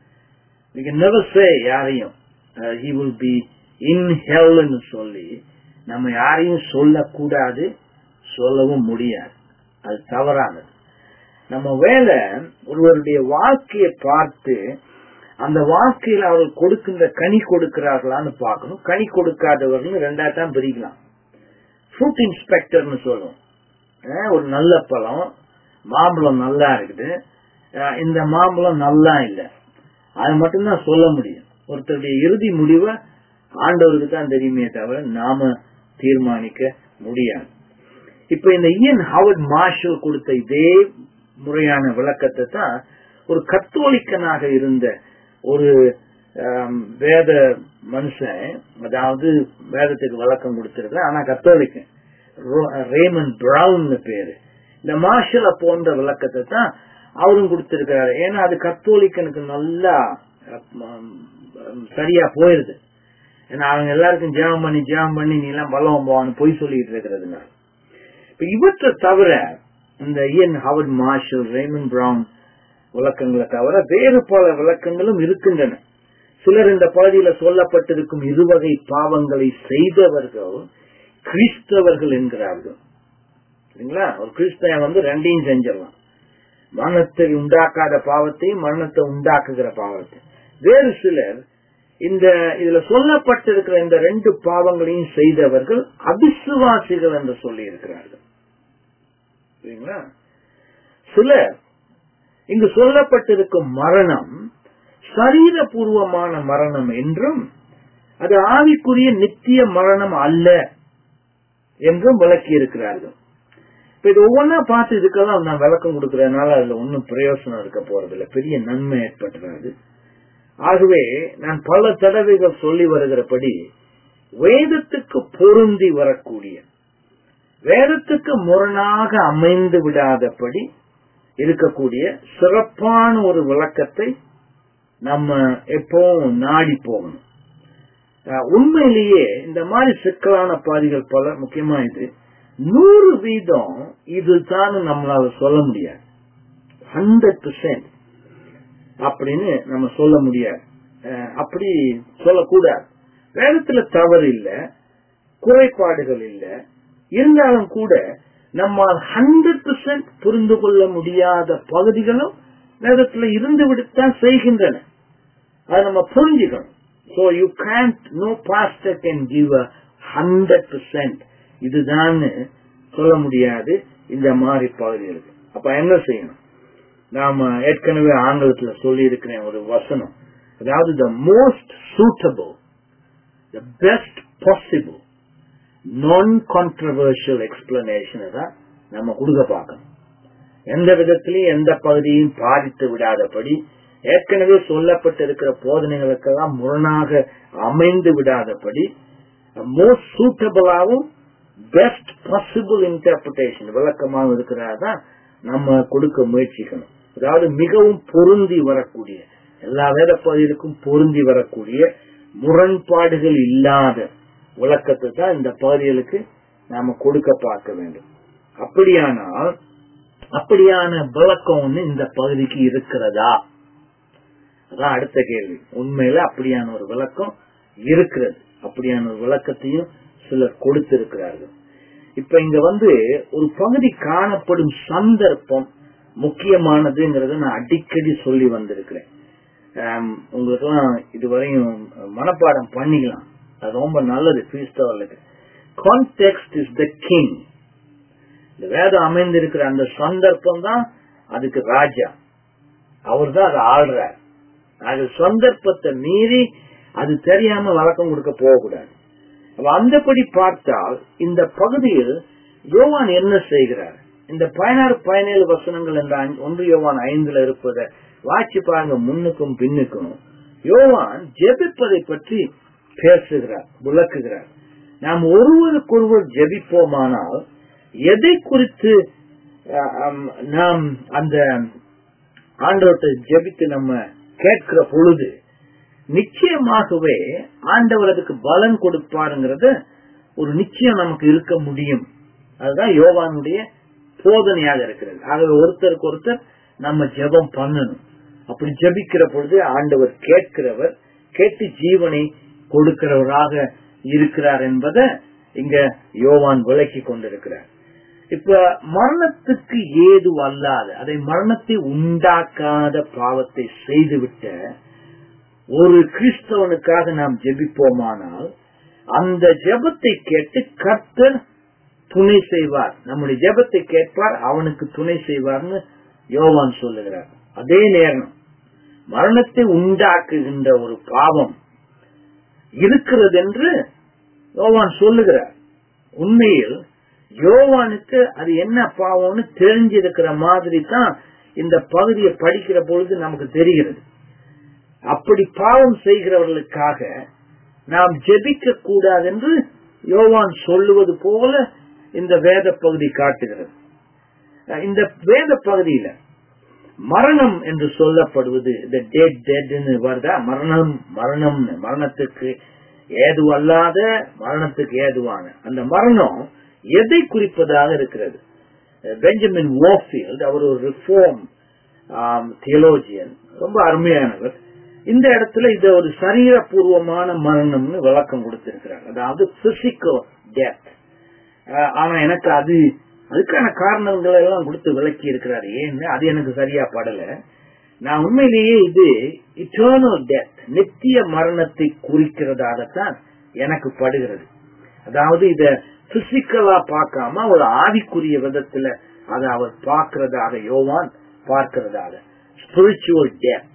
A: யாரையும் ஹி வில் பி இன் ஹெல்னு சொல்லி நம்ம யாரையும் சொல்லக்கூடாது சொல்லவும் முடியாது அது தவறானது நம்ம வேலை ஒருவருடைய வாழ்க்கையை பார்த்து அந்த வாழ்க்கையில் அவர்கள் கொடுக்கின்ற கனி கொடுக்கிறார்களான்னு பார்க்கணும் கனி கொடுக்காதவர்கள் ரெண்டா தான் பிரிக்கலாம் ஃப்ரூட் இன்ஸ்பெக்டர்னு சொல்லுவோம் ஒரு நல்ல பழம் மாம்பழம் நல்லா இருக்குது இந்த மாம்பழம் நல்லா இல்லை அது மட்டும்தான் சொல்ல முடியும் ஒருத்தருடைய இறுதி முடிவை ஆண்டவருக்கு தான் தெரியுமே தவிர நாம தீர்மானிக்க முடியாது இப்ப இந்த இயன் ஹவர்ட் மார்ஷல் கொடுத்த இதே முறையான விளக்கத்தை தான் ஒரு கத்தோலிக்கனாக இருந்த ஒரு வேத மனுஷன் அதாவது வேதத்துக்கு விளக்கம் கொடுத்திருக்க ஆனா கத்தோலிக்கன் ரேமன் பிரவுன் பேரு இந்த மார்ஷல போன்ற விளக்கத்தை தான் அவரும் கொடுத்திருக்கிறாரு ஏன்னா அது கத்தோலிக்கனுக்கு நல்லா சரியா போயிருது ஏன்னா அவங்க எல்லாருக்கும் ஜெபம் பண்ணி ஜெபம் பண்ணி நீ எல்லாம் பலம் போவான்னு பொய் சொல்லிட்டு இருக்கிறதுனால இப்ப இவற்றை தவிர இந்த Ian Howard Marshall Raymond Brown விளக்கங்களை தவிர வேறு பல விளக்கங்களும் இருக்கின்றன சிலர் இந்த பகுதியில சொல்லப்பட்டிருக்கும் இருவகை பாவங்களை செய்தவர்கள் கிறிஸ்தவர்கள் என்கிறார்கள் சரிங்களா ஒரு கிறிஸ்தவன் வந்து ரெண்டையும் செஞ்சிடலாம் மரணத்தை உண்டாக்காத பாவத்தையும் மரணத்தை உண்டாக்குகிற பாவத்தை வேறு சிலர் இந்த இதுல சொல்லப்பட்டிருக்கிற இந்த ரெண்டு பாவங்களையும் செய்தவர்கள் அபிசுவாசிகள் என்று சொல்லி இருக்கிறார்கள் சரிங்களா சிலர் இங்கு சொல்லப்பட்டிருக்கும் மரணம் சரீரபூர்வமான மரணம் என்றும் அது ஆவிக்குரிய நித்திய மரணம் அல்ல என்றும் விளக்கி இருக்கிறார்கள் இப்ப இது ஒவ்வொன்னா பார்த்து இதுக்கெல்லாம் நான் விளக்கம் கொடுக்கறதுனால அதுல ஒன்னும் பிரயோசனம் இருக்க போறதில்லை பெரிய நன்மை ஏற்பட்டுறாது ஆகவே நான் பல தடவைகள் சொல்லி வருகிறபடி வேதத்துக்கு பொருந்தி வரக்கூடிய வேதத்துக்கு முரணாக அமைந்து விடாதபடி இருக்கக்கூடிய சிறப்பான ஒரு விளக்கத்தை நம்ம எப்பவும் நாடி போகணும் உண்மையிலேயே இந்த மாதிரி சிக்கலான பாதிகள் பல முக்கியமா இது நூறு வீதம் இதுதான் நம்மளால சொல்ல முடியாது ஹண்ட்ரட் பெர்சென்ட் அப்படின்னு நம்ம சொல்ல முடியாது அப்படி சொல்லக்கூடாது வேதத்துல தவறு இல்ல குறைபாடுகள் இல்ல இருந்தாலும் கூட நம்மால் ஹண்ட்ரட் பெர்சென்ட் புரிந்து கொள்ள முடியாத பகுதிகளும் வேதத்துல இருந்து விடுத்தான் செய்கின்றன அதை நம்ம புரிஞ்சுக்கணும் so you can't know pastor can give a hundred percent இதுதான் சொல்ல முடியாது இந்த மாதிரி பகுதிகளுக்கு அப்ப என்ன செய்யணும் நாம ஏற்கனவே ஆங்கிலத்துல சொல்லி இருக்கிறேன் ஒரு வசனம் அதாவது the most suitable the best possible நான் கான்ட்ரவர்ஷியல் எக்ஸ்பிளனேஷனை தான் நம்ம கொடுக்க பார்க்கணும் எந்த விதத்திலையும் எந்த பகுதியும் பாதித்து விடாதபடி ஏற்கனவே சொல்லப்பட்டிருக்கிற போதனைகளுக்கெல்லாம் முரணாக அமைந்து விடாதபடி மோஸ்ட் சூட்டபிளாகவும் பெஸ்ட் பாசிபிள் இன்டர்பிரேஷன் விளக்கமாக இருக்கிறதா நம்ம கொடுக்க முயற்சிக்கணும் அதாவது மிகவும் பொருந்தி வரக்கூடிய எல்லா வேத பகுதிகளுக்கும் பொருந்தி வரக்கூடிய முரண்பாடுகள் இல்லாத விளக்கத்தை தான் இந்த பகுதிகளுக்கு நாம கொடுக்க பார்க்க வேண்டும் அப்படியானால் அப்படியான விளக்கம் ஒண்ணு இந்த பகுதிக்கு இருக்கிறதா அதான் அடுத்த கேள்வி உண்மையில அப்படியான ஒரு விளக்கம் இருக்கிறது அப்படியான ஒரு விளக்கத்தையும் சிலர் கொடுத்திருக்கிறார்கள் இப்ப இங்க வந்து ஒரு பகுதி காணப்படும் சந்தர்ப்பம் முக்கியமானதுங்கிறத நான் அடிக்கடி சொல்லி வந்திருக்கிறேன் உங்களுக்கு எல்லாம் இதுவரையும் மனப்பாடம் பண்ணிக்கலாம் அது ரொம்ப நல்லது கிறிஸ்தவர்களுக்கு கான்டெக்ட் இஸ் த கிங் இந்த வேதம் அமைந்திருக்கிற அந்த சந்தர்ப்பம் தான் அதுக்கு ராஜா அவர் தான் அதை ஆள்றார் அது சந்தர்ப்பத்தை மீறி அது தெரியாம வழக்கம் கொடுக்க போகக்கூடாது அந்தபடி பார்த்தால் இந்த பகுதியில் யோவான் என்ன செய்கிறார் இந்த பதினாறு பதினேழு வசனங்கள் இந்த ஒன்று யோவான் ஐந்துல இருப்பதை வாட்சி பாருங்க முன்னுக்கும் பின்னுக்கும் யோவான் ஜெபிப்பதை பற்றி பேசுகிறார் விளக்குகிறார் நாம் ஒருவருக்கொருவர் ஜெபிப்போமானால் எதை குறித்து நாம் அந்த ஆண்டவர்கிட்ட ஜெபித்து நம்ம கேட்கிற பொழுது நிச்சயமாகவே ஆண்டவர் அதுக்கு பலன் கொடுப்பாருங்கிறத ஒரு நிச்சயம் நமக்கு இருக்க முடியும் அதுதான் யோகானுடைய போதனையாக இருக்கிறது ஆகவே ஒருத்தருக்கு ஒருத்தர் நம்ம ஜெபம் பண்ணணும் அப்படி ஜெபிக்கிற பொழுது ஆண்டவர் கேட்கிறவர் கேட்டு ஜீவனை கொடுக்கிறவராக இருக்கிறார் என்பதை இங்க யோவான் விளக்கி கொண்டிருக்கிறார் இப்ப மரணத்துக்கு ஏது அல்லாத அதை மரணத்தை உண்டாக்காத பாவத்தை செய்துவிட்ட ஒரு கிறிஸ்தவனுக்காக நாம் ஜெபிப்போமானால் அந்த ஜெபத்தை கேட்டு கர்த்தர் துணை செய்வார் நம்முடைய ஜெபத்தை கேட்பார் அவனுக்கு துணை செய்வார்னு யோவான் சொல்லுகிறார் அதே நேரம் மரணத்தை உண்டாக்குகின்ற ஒரு பாவம் இருக்கிறது என்று யோவான் சொல்லுகிறார் உண்மையில் யோவானுக்கு அது என்ன பாவம்னு தெரிஞ்சிருக்கிற மாதிரி தான் இந்த பகுதியை படிக்கிற பொழுது நமக்கு தெரிகிறது அப்படி பாவம் செய்கிறவர்களுக்காக நாம் ஜெபிக்க கூடாது என்று யோவான் சொல்லுவது போல இந்த வேத பகுதி காட்டுகிறது இந்த வேத பகுதியில மரணம் என்று சொல்லப்படுவது இந்த டெட் டெட்னு வருதா மரணம் மரணம் மரணத்துக்கு ஏதுவல்லாத மரணத்துக்கு ஏதுவான அந்த மரணம் எதை குறிப்பதாக இருக்கிறது பெஞ்சமின் ஓஃபீல்ட் அவர் ஒரு ரிஃபார்ம் தியலோஜியன் ரொம்ப அருமையானவர் இந்த இடத்துல இது ஒரு சரீரபூர்வமான மரணம்னு விளக்கம் கொடுத்திருக்கிறார் அதாவது பிசிக்கல் டெத் ஆனா எனக்கு அது அதுக்கான காரணங்களை எல்லாம் கொடுத்து விளக்கி இருக்கிறார் ஏன்னு அது எனக்கு சரியா படல நான் உண்மையிலேயே இது இட்டர்னல் டெத் நித்திய மரணத்தை குறிக்கிறதாகத்தான் எனக்கு படுகிறது அதாவது இத பிசிக்கலா பார்க்காம ஒரு ஆவிக்குரிய விதத்துல அதை அவர் பார்க்கிறதாக யோவான் பார்க்கிறதாக spiritual death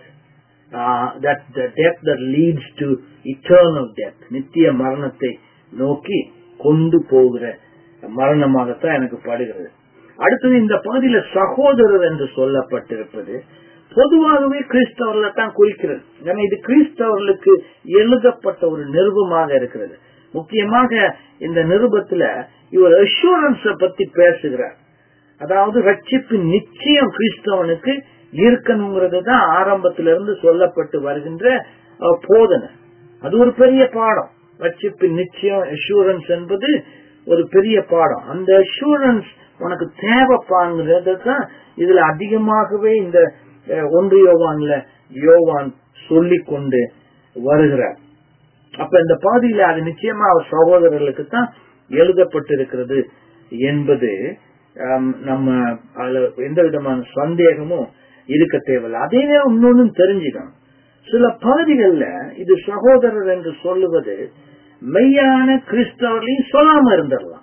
A: that the death that leads to eternal death நித்திய மரணத்தை நோக்கி கொண்டு போகிற மரணமாகத்தான் எனக்கு படுகிறது அடுத்தது இந்த பகுதியில சகோதரர் என்று சொல்லப்பட்டிருப்பது பொதுவாகவே கிறிஸ்தவர்களை தான் குறிக்கிறது ஏன்னா இது கிறிஸ்தவர்களுக்கு எழுதப்பட்ட ஒரு நிருபமாக இருக்கிறது முக்கியமாக இந்த நிருபத்துல இவர் அஷூரன்ஸ பத்தி பேசுகிறார் அதாவது ரட்சிப்பின் நிச்சயம் கிறிஸ்தவனுக்கு இருக்கணுங்கிறது தான் ஆரம்பத்திலிருந்து சொல்லப்பட்டு வருகின்ற போதனை அது ஒரு பெரிய பாடம் ரட்சிப்பின் நிச்சயம் அஷூரன்ஸ் என்பது ஒரு பெரிய பாடம் அந்த அஷூரன்ஸ் உனக்கு தேவைப்பாங்கிறது தான் இதுல அதிகமாகவே இந்த ஒன்று யோவான்ல யோவான் சொல்லிக் கொண்டு வருகிறார் அப்ப இந்த பாதியில அது நிச்சயமா அவர் சகோதரர்களுக்கு தான் எழுதப்பட்டிருக்கிறது என்பது நம்ம அதுல எந்த விதமான சந்தேகமும் இருக்க தேவையில்லை அதே நேரம் இன்னொன்னு தெரிஞ்சுக்கணும் சில பகுதிகளில் இது சகோதரர் என்று சொல்லுவது மெய்யான கிறிஸ்தவர்களையும் சொல்லாம இருந்துடலாம்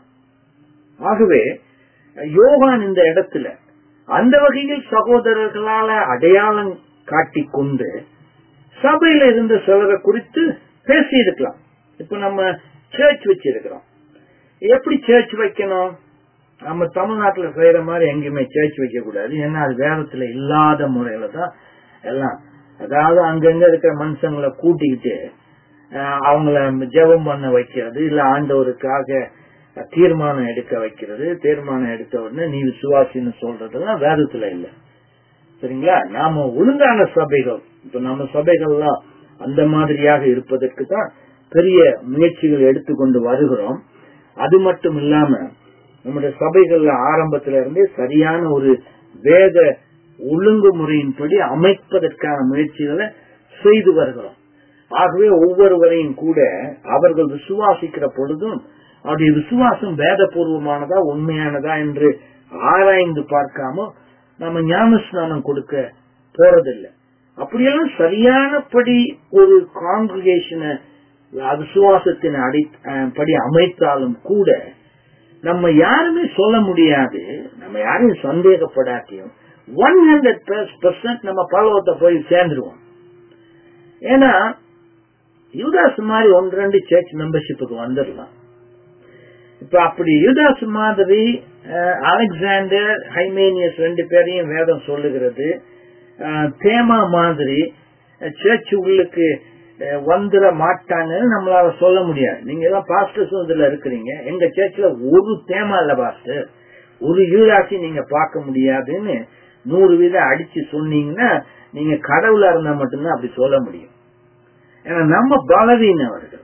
A: ஆகவே யோகான் இந்த இடத்துல அந்த வகையில் சகோதரர்களால அடையாளம் காட்டிக்கொண்டு சபையில இருந்த சிலரை குறித்து பேசி இருக்கலாம் இப்ப நம்ம சர்ச் வச்சிருக்கிறோம் எப்படி சர்ச் வைக்கணும் நம்ம தமிழ்நாட்டுல செய்யற மாதிரி எங்கேயுமே சர்ச் வைக்க கூடாது ஏன்னா அது வேதத்துல இல்லாத முறையில தான் எல்லாம் அதாவது அங்கங்க இருக்கிற மனுஷங்களை கூட்டிக்கிட்டு அவங்கள ஜெபம் பண்ண வைக்கிறது இல்ல ஆண்டவருக்காக தீர்மானம் எடுக்க வைக்கிறது தீர்மானம் எடுத்த உடனே நீ விசுவாசின்னு சொல்றதெல்லாம் வேதத்துல இல்ல சரிங்களா நாம ஒழுங்கான சபைகள் இப்ப நம்ம சபைகள்லாம் அந்த மாதிரியாக இருப்பதற்கு தான் பெரிய முயற்சிகள் எடுத்துக்கொண்டு வருகிறோம் அது மட்டும் இல்லாம நம்முடைய சபைகள்ல ஆரம்பத்தில இருந்தே சரியான ஒரு வேத ஒழுங்குமுறையின்படி அமைப்பதற்கான முயற்சிகளை செய்து வருகிறோம் ஆகவே ஒவ்வொருவரையும் கூட அவர்கள் விசுவாசிக்கிற பொழுதும் அவருடைய விசுவாசம் வேதபூர்வமானதா உண்மையானதா என்று ஆராய்ந்து பார்க்காம நம்ம ஞானஸ்நானம் கொடுக்க போறதில்லை அப்படியெல்லாம் சரியானபடி ஒரு காங்கிரிகேஷனை விசுவாசத்தின் அடி படி அமைத்தாலும் கூட நம்ம யாருமே சொல்ல முடியாது நம்ம யாரையும் சந்தேகப்படாட்டியும் ஒன் ஹண்ட்ரட் பெர்சன்ட் நம்ம பரலோகத்தை போய் சேர்ந்துருவோம் ஏன்னா யுவதாஸ் மாதிரி ஒன்று ரெண்டு சர்ச் மெம்பர்ஷிப்புக்கு வந்துடலாம் இப்ப அப்படி யுவதாஸ் மாதிரி அலெக்சாண்டர் ஹைமேனியஸ் ரெண்டு பேரையும் வேதம் சொல்லுகிறது தேமா மாதிரி சர்ச் உள்ளுக்கு வந்துட மாட்டாங்கன்னு நம்மளால சொல்ல முடியாது நீங்க எல்லாம் பாஸ்டர்ஸ் இதுல இருக்கிறீங்க எங்க சர்ச்ல ஒரு தேமா இல்ல பாஸ்டர் ஒரு யூராசி நீங்க பார்க்க முடியாதுன்னு நூறு வீதம் அடிச்சு சொன்னீங்கன்னா நீங்க கடவுளா இருந்தா மட்டும்தான் அப்படி சொல்ல முடியும் ஏன்னா நம்ம பலவீனவர்கள்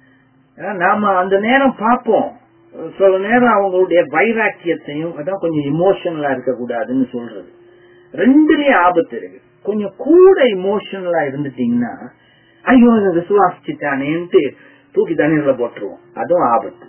A: நாம அந்த நேரம் பார்ப்போம் சில நேரம் அவங்களுடைய வைராக்கியத்தையும் அதான் கொஞ்சம் இமோஷனலா இருக்கக்கூடாதுன்னு சொல்றது ரெண்டுலயும் ஆபத்து இருக்கு கொஞ்சம் கூட இமோஷனலா இருந்துட்டீங்கன்னா ஐயோ விசுவாசிச்சுட்டானேன்ட்டு தூக்கி தண்ணீர்ல போட்டுருவோம் அதுவும் ஆபத்து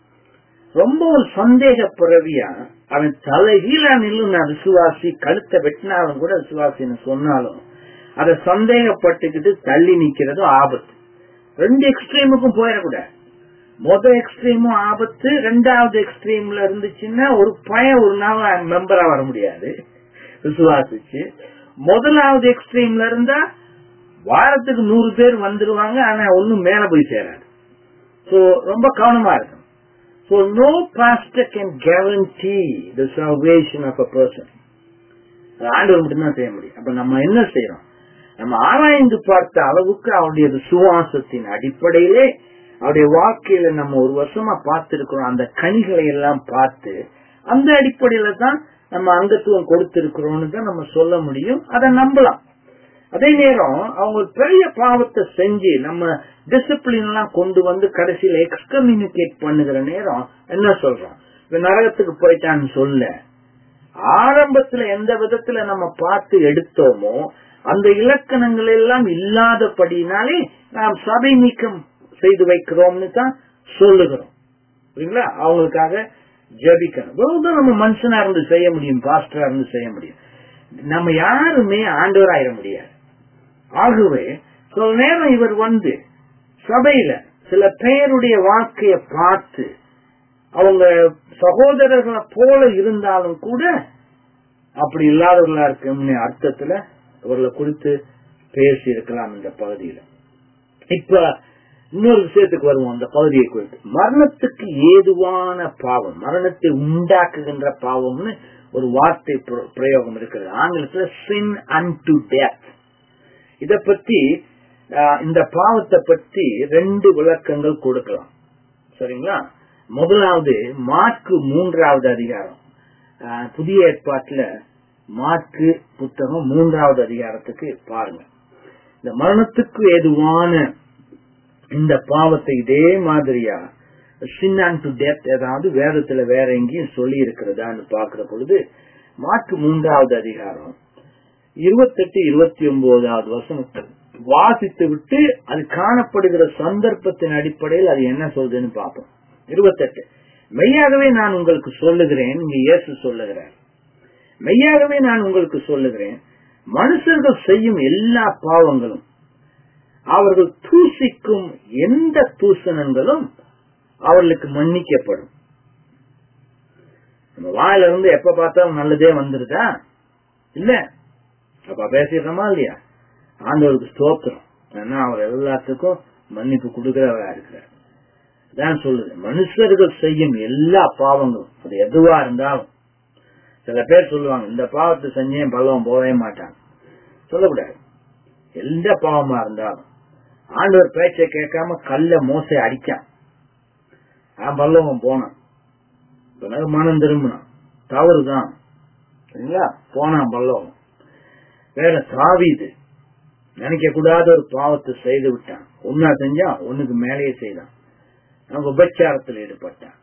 A: ரொம்ப ஒரு சந்தேக பிறவியா அவன் தலைகீழா நில்லு நான் விசுவாசி கழுத்தை வெட்டினாலும் கூட விசுவாசின்னு சொன்னாலும் அதை சந்தேகப்பட்டுக்கிட்டு தள்ளி நிக்கிறதும் ஆபத்து ரெண்டு எக்ஸ்ட்ரீமுக்கும் போயிடக்கூடாது முத எக்ஸ்ட்ரீமும் ஆபத்து ரெண்டாவது எக்ஸ்ட்ரீம்ல இருந்துச்சுன்னா ஒரு பையன் ஒரு நாள் மெம்பரா வர முடியாது விசுவாசிச்சு முதலாவது எக்ஸ்ட்ரீம்ல இருந்தா வாரத்துக்கு நூறு பேர் வந்துருவாங்க ஆனா ஒன்னும் மேல போய் சேராது சோ ரொம்ப கவனமா இருக்கும் So no pastor can guarantee the salvation of a person. ஆண்டவர் மட்டும்தான் செய்ய முடியும் அப்ப நம்ம என்ன செய்யறோம் நம்ம ஆராய்ந்து பார்த்த அளவுக்கு அவருடைய விசுவாசத்தின் அடிப்படையிலே அவருடைய வாழ்க்கையில நம்ம ஒரு வருஷமா பார்த்திருக்கிறோம் அந்த கனிகளை எல்லாம் பார்த்து அந்த அடிப்படையில தான் நம்ம அங்கத்துவம் கொடுத்திருக்கிறோம்னு தான் நம்ம சொல்ல முடியும் அதை நம்பலாம் அதே நேரம் அவங்க பெரிய பாவத்தை செஞ்சு நம்ம டிசிப்ளின் எல்லாம் கொண்டு வந்து கடைசியில எக்ஸ்கம்யூனிகேட் பண்ணுகிற நேரம் என்ன சொல்றோம் இவன் நரகத்துக்கு போயிட்டான்னு சொல்ல ஆரம்பத்துல எந்த விதத்துல நம்ம பார்த்து எடுத்தோமோ அந்த இலக்கணங்கள் எல்லாம் இல்லாதபடினாலே நாம் சபை நீக்கம் செய்து வைக்கிறோம்னு தான் சொல்லுகிறோம் புரியுங்களா அவங்களுக்காக ஜபிக்கணும் இவ்வளவுதான் நம்ம மனுஷனா இருந்து செய்ய முடியும் பாஸ்டரா இருந்து செய்ய முடியும் நம்ம யாருமே ஆண்டவர் ஆயிட முடியாது ஆகவே சில நேரம் இவர் வந்து சபையில சில பேருடைய வாழ்க்கைய பார்த்து அவங்க சகோதரர்களை போல இருந்தாலும் கூட அப்படி இல்லாதவர்களா இருக்கும்னு அர்த்தத்துல அவர்களை குறித்து பேசி இருக்கலாம் இந்த பகுதியில இப்ப இன்னொரு விஷயத்துக்கு வருவோம் அந்த பகுதியை குறித்து மரணத்துக்கு ஏதுவான பாவம் மரணத்தை உண்டாக்குகின்ற பாவம்னு ஒரு வார்த்தை பிரயோகம் இருக்கிறது ஆங்கிலத்துல சின் அன் டு டெத் இத பத்தி இந்த பாவத்தை பத்தி ரெண்டு விளக்கங்கள் கொடுக்கலாம் சரிங்களா முதலாவது மார்க்கு மூன்றாவது அதிகாரம் புதிய ஏற்பாட்டுல மார்க்கு புத்தகம் மூன்றாவது அதிகாரத்துக்கு பாருங்க இந்த மரணத்துக்கு ஏதுவான இந்த பாவத்தை இதே மாதிரியா சின்னான் டு டெத் ஏதாவது வேதத்துல வேற எங்கேயும் சொல்லி இருக்கிறதான்னு பாக்குற பொழுது மார்க்கு மூன்றாவது அதிகாரம் இருபத்தெட்டு இருபத்தி ஒன்பதாவது வசனத்தை வாசித்து விட்டு அது காணப்படுகிற சந்தர்ப்பத்தின் அடிப்படையில் அது என்ன சொல்றதுன்னு பார்ப்போம் இருபத்தெட்டு மெய்யாகவே நான் உங்களுக்கு சொல்லுகிறேன் இங்க இயேசு சொல்லுகிறார் மெய்யாகவே நான் உங்களுக்கு சொல்லுகிறேன் மனுஷர்கள் செய்யும் எல்லா பாவங்களும் அவர்கள் தூசிக்கும் எந்த தூசணங்களும் அவர்களுக்கு மன்னிக்கப்படும் நம்ம வாயில இருந்து எப்ப பார்த்தாலும் நல்லதே வந்துருதா இல்ல அப்ப பேசிடுறோமா இல்லையா ஆண்டவருக்கு ஸ்தோத்திரம் ஏன்னா அவர் எல்லாத்துக்கும் மன்னிப்பு கொடுக்கிறவரா இருக்கிறார் தான் சொல்லுது மனுஷர்கள் செய்யும் எல்லா பாவங்களும் அது எதுவா இருந்தாலும் சில பேர் சொல்லுவாங்க இந்த பாவத்தை செஞ்சேன் பல்லவம் போகவே மாட்டாங்க சொல்லக்கூடாது எந்த பாவமா இருந்தாலும் ஆண்டவர் பேச்சை கேட்காம கல்ல மோசை அடிச்சான் நான் பல்லவம் போனான் பிறகு மனம் திரும்பினான் தவறுதான் சரிங்களா போனான் பல்லவம் வேற தாவிது நினைக்க கூடாத ஒரு பாவத்தை செய்து விட்டான் ஒன்னா செஞ்சா ஒண்ணுக்கு மேலேயே செய்தான் அவன் உபச்சாரத்தில் ஈடுபட்டான்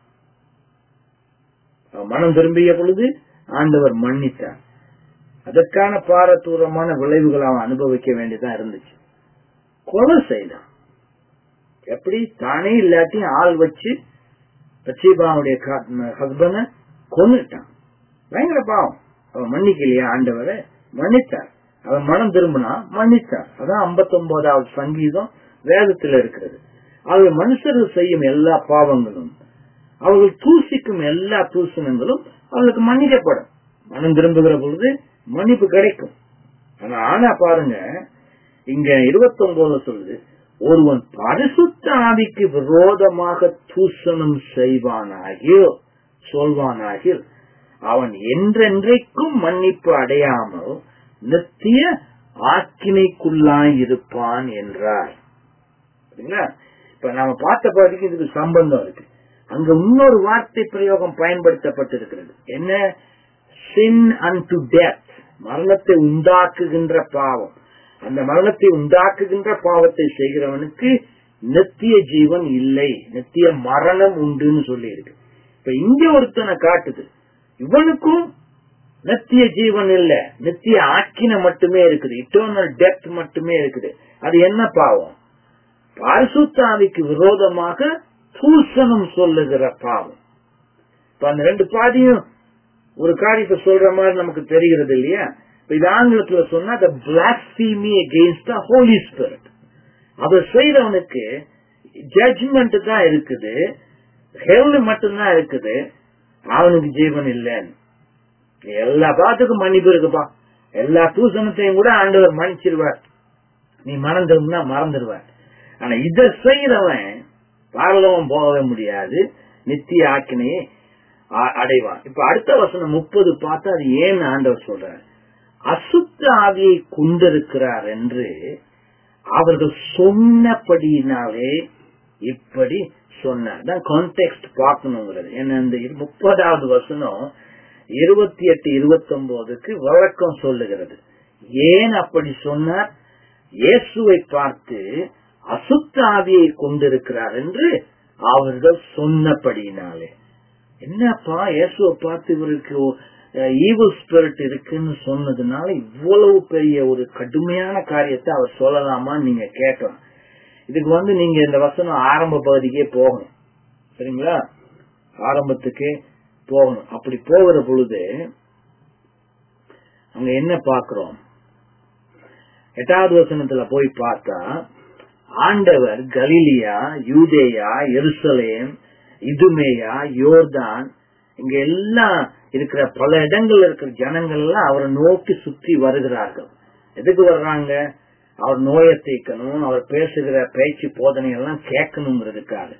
A: அவன் மனம் திரும்பிய பொழுது ஆண்டவர் மன்னித்தார் அதற்கான பாரதூரமான விளைவுகள் அவன் அனுபவிக்க வேண்டியதான் இருந்துச்சு கொலை செய்தான் எப்படி தானே இல்லாட்டி ஆள் வச்சு பச்சைபாவுடைய ஹஸ்பண்ட கொன்னுட்டான் பயங்கர பாவம் அவன் மன்னிக்கலையா ஆண்டவரை மன்னித்தார் அவன் மனம் திரும்பினா மன்னித்தார் அதான் ஐம்பத்தி ஒன்பதாவது சங்கீதம் வேதத்தில் இருக்கிறது அவர் மனுஷர்கள் செய்யும் எல்லா பாவங்களும் அவர்கள் தூசிக்கும் எல்லா தூசணங்களும் அவர்களுக்கு மன்னிக்கப்படும் மனம் திரும்புகிற பொழுது மன்னிப்பு கிடைக்கும் ஆனா ஆனா பாருங்க இங்க இருபத்தி ஒன்பதுல சொல்லுது ஒருவன் பரிசுத்த ஆவிக்கு விரோதமாக தூஷணம் செய்வானாகியோ சொல்வானாகில் அவன் என்றென்றைக்கும் மன்னிப்பு அடையாமல் நித்திய ஆக்கினைக்குள்ளாயிருப்பான் என்றார் சரிங்களா இப்ப நாம பார்த்த பகுதிக்கு இதுக்கு சம்பந்தம் இருக்கு அங்க இன்னொரு வார்த்தை பிரயோகம் பயன்படுத்தப்பட்டிருக்கிறது என்ன சின் அன் டு டெத் மரணத்தை உண்டாக்குகின்ற பாவம் அந்த மரணத்தை உண்டாக்குகின்ற பாவத்தை செய்கிறவனுக்கு நித்திய ஜீவன் இல்லை நித்திய மரணம் உண்டுன்னு சொல்லி இருக்கு இப்ப இங்க ஒருத்தனை காட்டுது இவனுக்கும் நித்திய ஜீவன் இல்ல நித்திய ஆக்கின மட்டுமே இருக்குது இட்டர்னல் டெத் மட்டுமே இருக்குது அது என்ன பாவம் பரிசுத்தாவிக்கு விரோதமாக தூசணம் சொல்லுகிற பாவம் இப்ப அந்த ரெண்டு பாதியும் ஒரு காரியத்தை சொல்ற மாதிரி நமக்கு தெரிகிறது இல்லையா இப்ப இது ஆங்கிலத்துல சொன்னா the blasphemy against holy spirit அதை செய்யறவனுக்கு ஜட்ஜ்மெண்ட் தான் இருக்குது ஹெவன் மட்டும்தான் இருக்குது அவனுக்கு ஜீவன் இல்லைன்னு எல்லா பாத்துக்கும் மன்னிப்பு இருக்குப்பா எல்லா தூசணத்தையும் கூட ஆண்டவர் மன்னிச்சிருவார் நீ மறந்துருந்தா மறந்துடுவார் ஆனா இத செய்யறவன் பாரலவம் போகவே முடியாது நித்திய ஆக்கினையை அடைவான் இப்ப அடுத்த வசனம் முப்பது பார்த்தா அது ஏன் ஆண்டவர் சொல்றார் அசுத்த ஆவியை கொண்டிருக்கிறார் என்று அவர்கள் சொன்னபடியினாலே இப்படி சொன்னார் தான் கான்டெக்ட் பார்க்கணுங்கிறது ஏன்னா இந்த முப்பதாவது வசனம் இருபத்தி எட்டு இருபத்தி ஒன்பதுக்கு வழக்கம் சொல்லுகிறது ஏன் அப்படி சொன்னார் இயேசுவை பார்த்து அசுத்த ஆவியை கொண்டிருக்கிறார் என்று அவர்கள் சொன்னபடியினாலே என்னப்பா இயேசுவை பார்த்து இவருக்கு ஈவில் ஸ்பிரிட் இருக்குன்னு சொன்னதுனால இவ்வளவு பெரிய ஒரு கடுமையான காரியத்தை அவர் சொல்லலாமான்னு நீங்க கேட்கலாம் இதுக்கு வந்து நீங்க இந்த வசனம் ஆரம்ப பகுதிக்கே போகணும் சரிங்களா ஆரம்பத்துக்கே போகணும் அப்படி போகிற பொழுது அங்க என்ன பாக்குறோம் எட்டாவது வசனத்துல போய் பார்த்தா ஆண்டவர் கலிலியா யூதேயா எருசலேம் இதுமேயா யோர்தான் இங்க எல்லாம் இருக்கிற பல இடங்கள்ல இருக்கிற ஜனங்கள் எல்லாம் அவரை நோக்கி சுற்றி வருகிறார்கள் எதுக்கு வர்றாங்க அவர் நோயை தீர்க்கணும் அவர் பேசுகிற பேச்சு போதனை எல்லாம் கேட்கணுங்கிறதுக்காக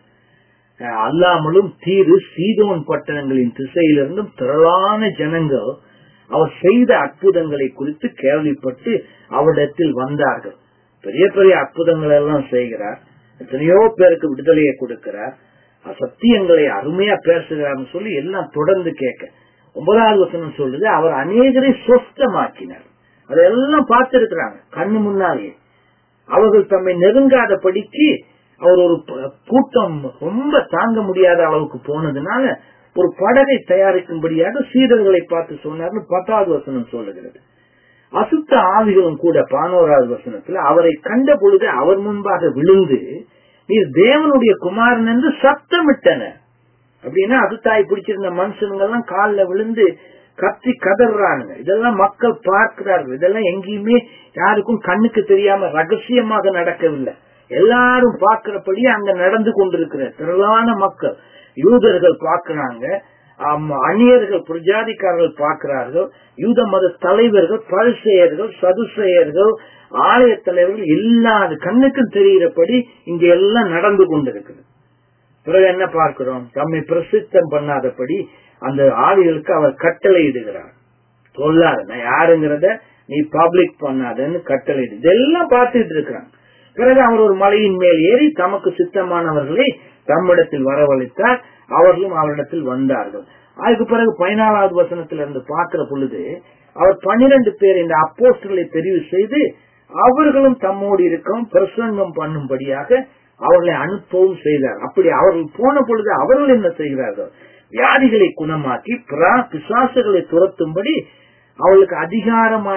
A: அல்லாமலும் தீரு சீதோன் பட்டணங்களின் திசையிலிருந்தும் திரளான ஜனங்கள் அவர் செய்த அற்புதங்களை குறித்து கேள்விப்பட்டு அவரிடத்தில் வந்தார்கள் பெரிய பெரிய அற்புதங்கள் எல்லாம் செய்கிறார் எத்தனையோ பேருக்கு விடுதலையை கொடுக்கிறார் சத்தியங்களை அருமையா பேசுகிறார்னு சொல்லி எல்லாம் தொடர்ந்து கேட்க ஒன்பதாவது வசனம் சொல்றது அவர் அநேகரை சொஸ்தமாக்கினார் அதெல்லாம் பார்த்திருக்கிறாங்க கண்ணு முன்னாலேயே அவர்கள் தம்மை நெருங்காதபடிக்கு அவர் ஒரு கூட்டம் ரொம்ப தாங்க முடியாத அளவுக்கு போனதுனால ஒரு படகை தயாரிக்கும்படியாக சீடர்களை பார்த்து சொன்னார்னு பத்தாவது வசனம் சொல்லுகிறது அசுத்த ஆவிகளும் கூட பதினோராவது வசனத்துல அவரை கண்ட பொழுது அவர் முன்பாக விழுந்து நீர் தேவனுடைய குமாரன் என்று சத்தமிட்டன அப்படின்னா அசுத்தாய் பிடிச்சிருந்த மனுஷனுங்க எல்லாம் காலில் விழுந்து கத்தி கதறானுங்க இதெல்லாம் மக்கள் பார்க்கிறார்கள் இதெல்லாம் எங்கேயுமே யாருக்கும் கண்ணுக்கு தெரியாம ரகசியமாக நடக்கவில்லை எல்லாரும் பார்க்கிறபடி அங்க நடந்து கொண்டிருக்கிற திரளான மக்கள் யூதர்கள் பார்க்கிறாங்க அந்நியர்கள் பிரஜாதிக்காரர்கள் பார்க்கிறார்கள் யூத மத தலைவர்கள் பரிசெயர்கள் சதுசெயர்கள் ஆலய தலைவர்கள் எல்லாது கண்ணுக்கும் தெரிகிறபடி இங்க எல்லாம் நடந்து கொண்டிருக்கிறது பிறகு என்ன பார்க்கிறோம் தம்மை பிரசித்தம் பண்ணாதபடி அந்த ஆவிகளுக்கு அவர் கட்டளை இடுகிறார் சொல்லாரு நான் யாருங்கிறத நீ பப்ளிக் பண்ணாதன்னு கட்டளை இதெல்லாம் பார்த்துட்டு இருக்கிறாங்க பிறகு அவர் ஒரு மலையின் மேல் ஏறி தமக்கு சித்தமானவர்களை தம்மிடத்தில் வரவழைத்தார் அவர்களும் அவரிடத்தில் வந்தார்கள் அதுக்கு பிறகு பதினாலாவது வசனத்துல இருந்து பார்க்கிற பொழுது அவர் பன்னிரண்டு பேர் இந்த அப்போஸ்டர்களை தெரிவு செய்து அவர்களும் தம்மோடு இருக்கும் பிரசங்கம் பண்ணும்படியாக அவர்களை அனுப்பவும் செய்தார் அப்படி அவர்கள் போன பொழுது அவர்கள் என்ன செய்கிறார்கள் வியாதிகளை குணமாக்கி பிசாசுகளை துரத்தும்படி அவளுக்கு அதிகாரமாய்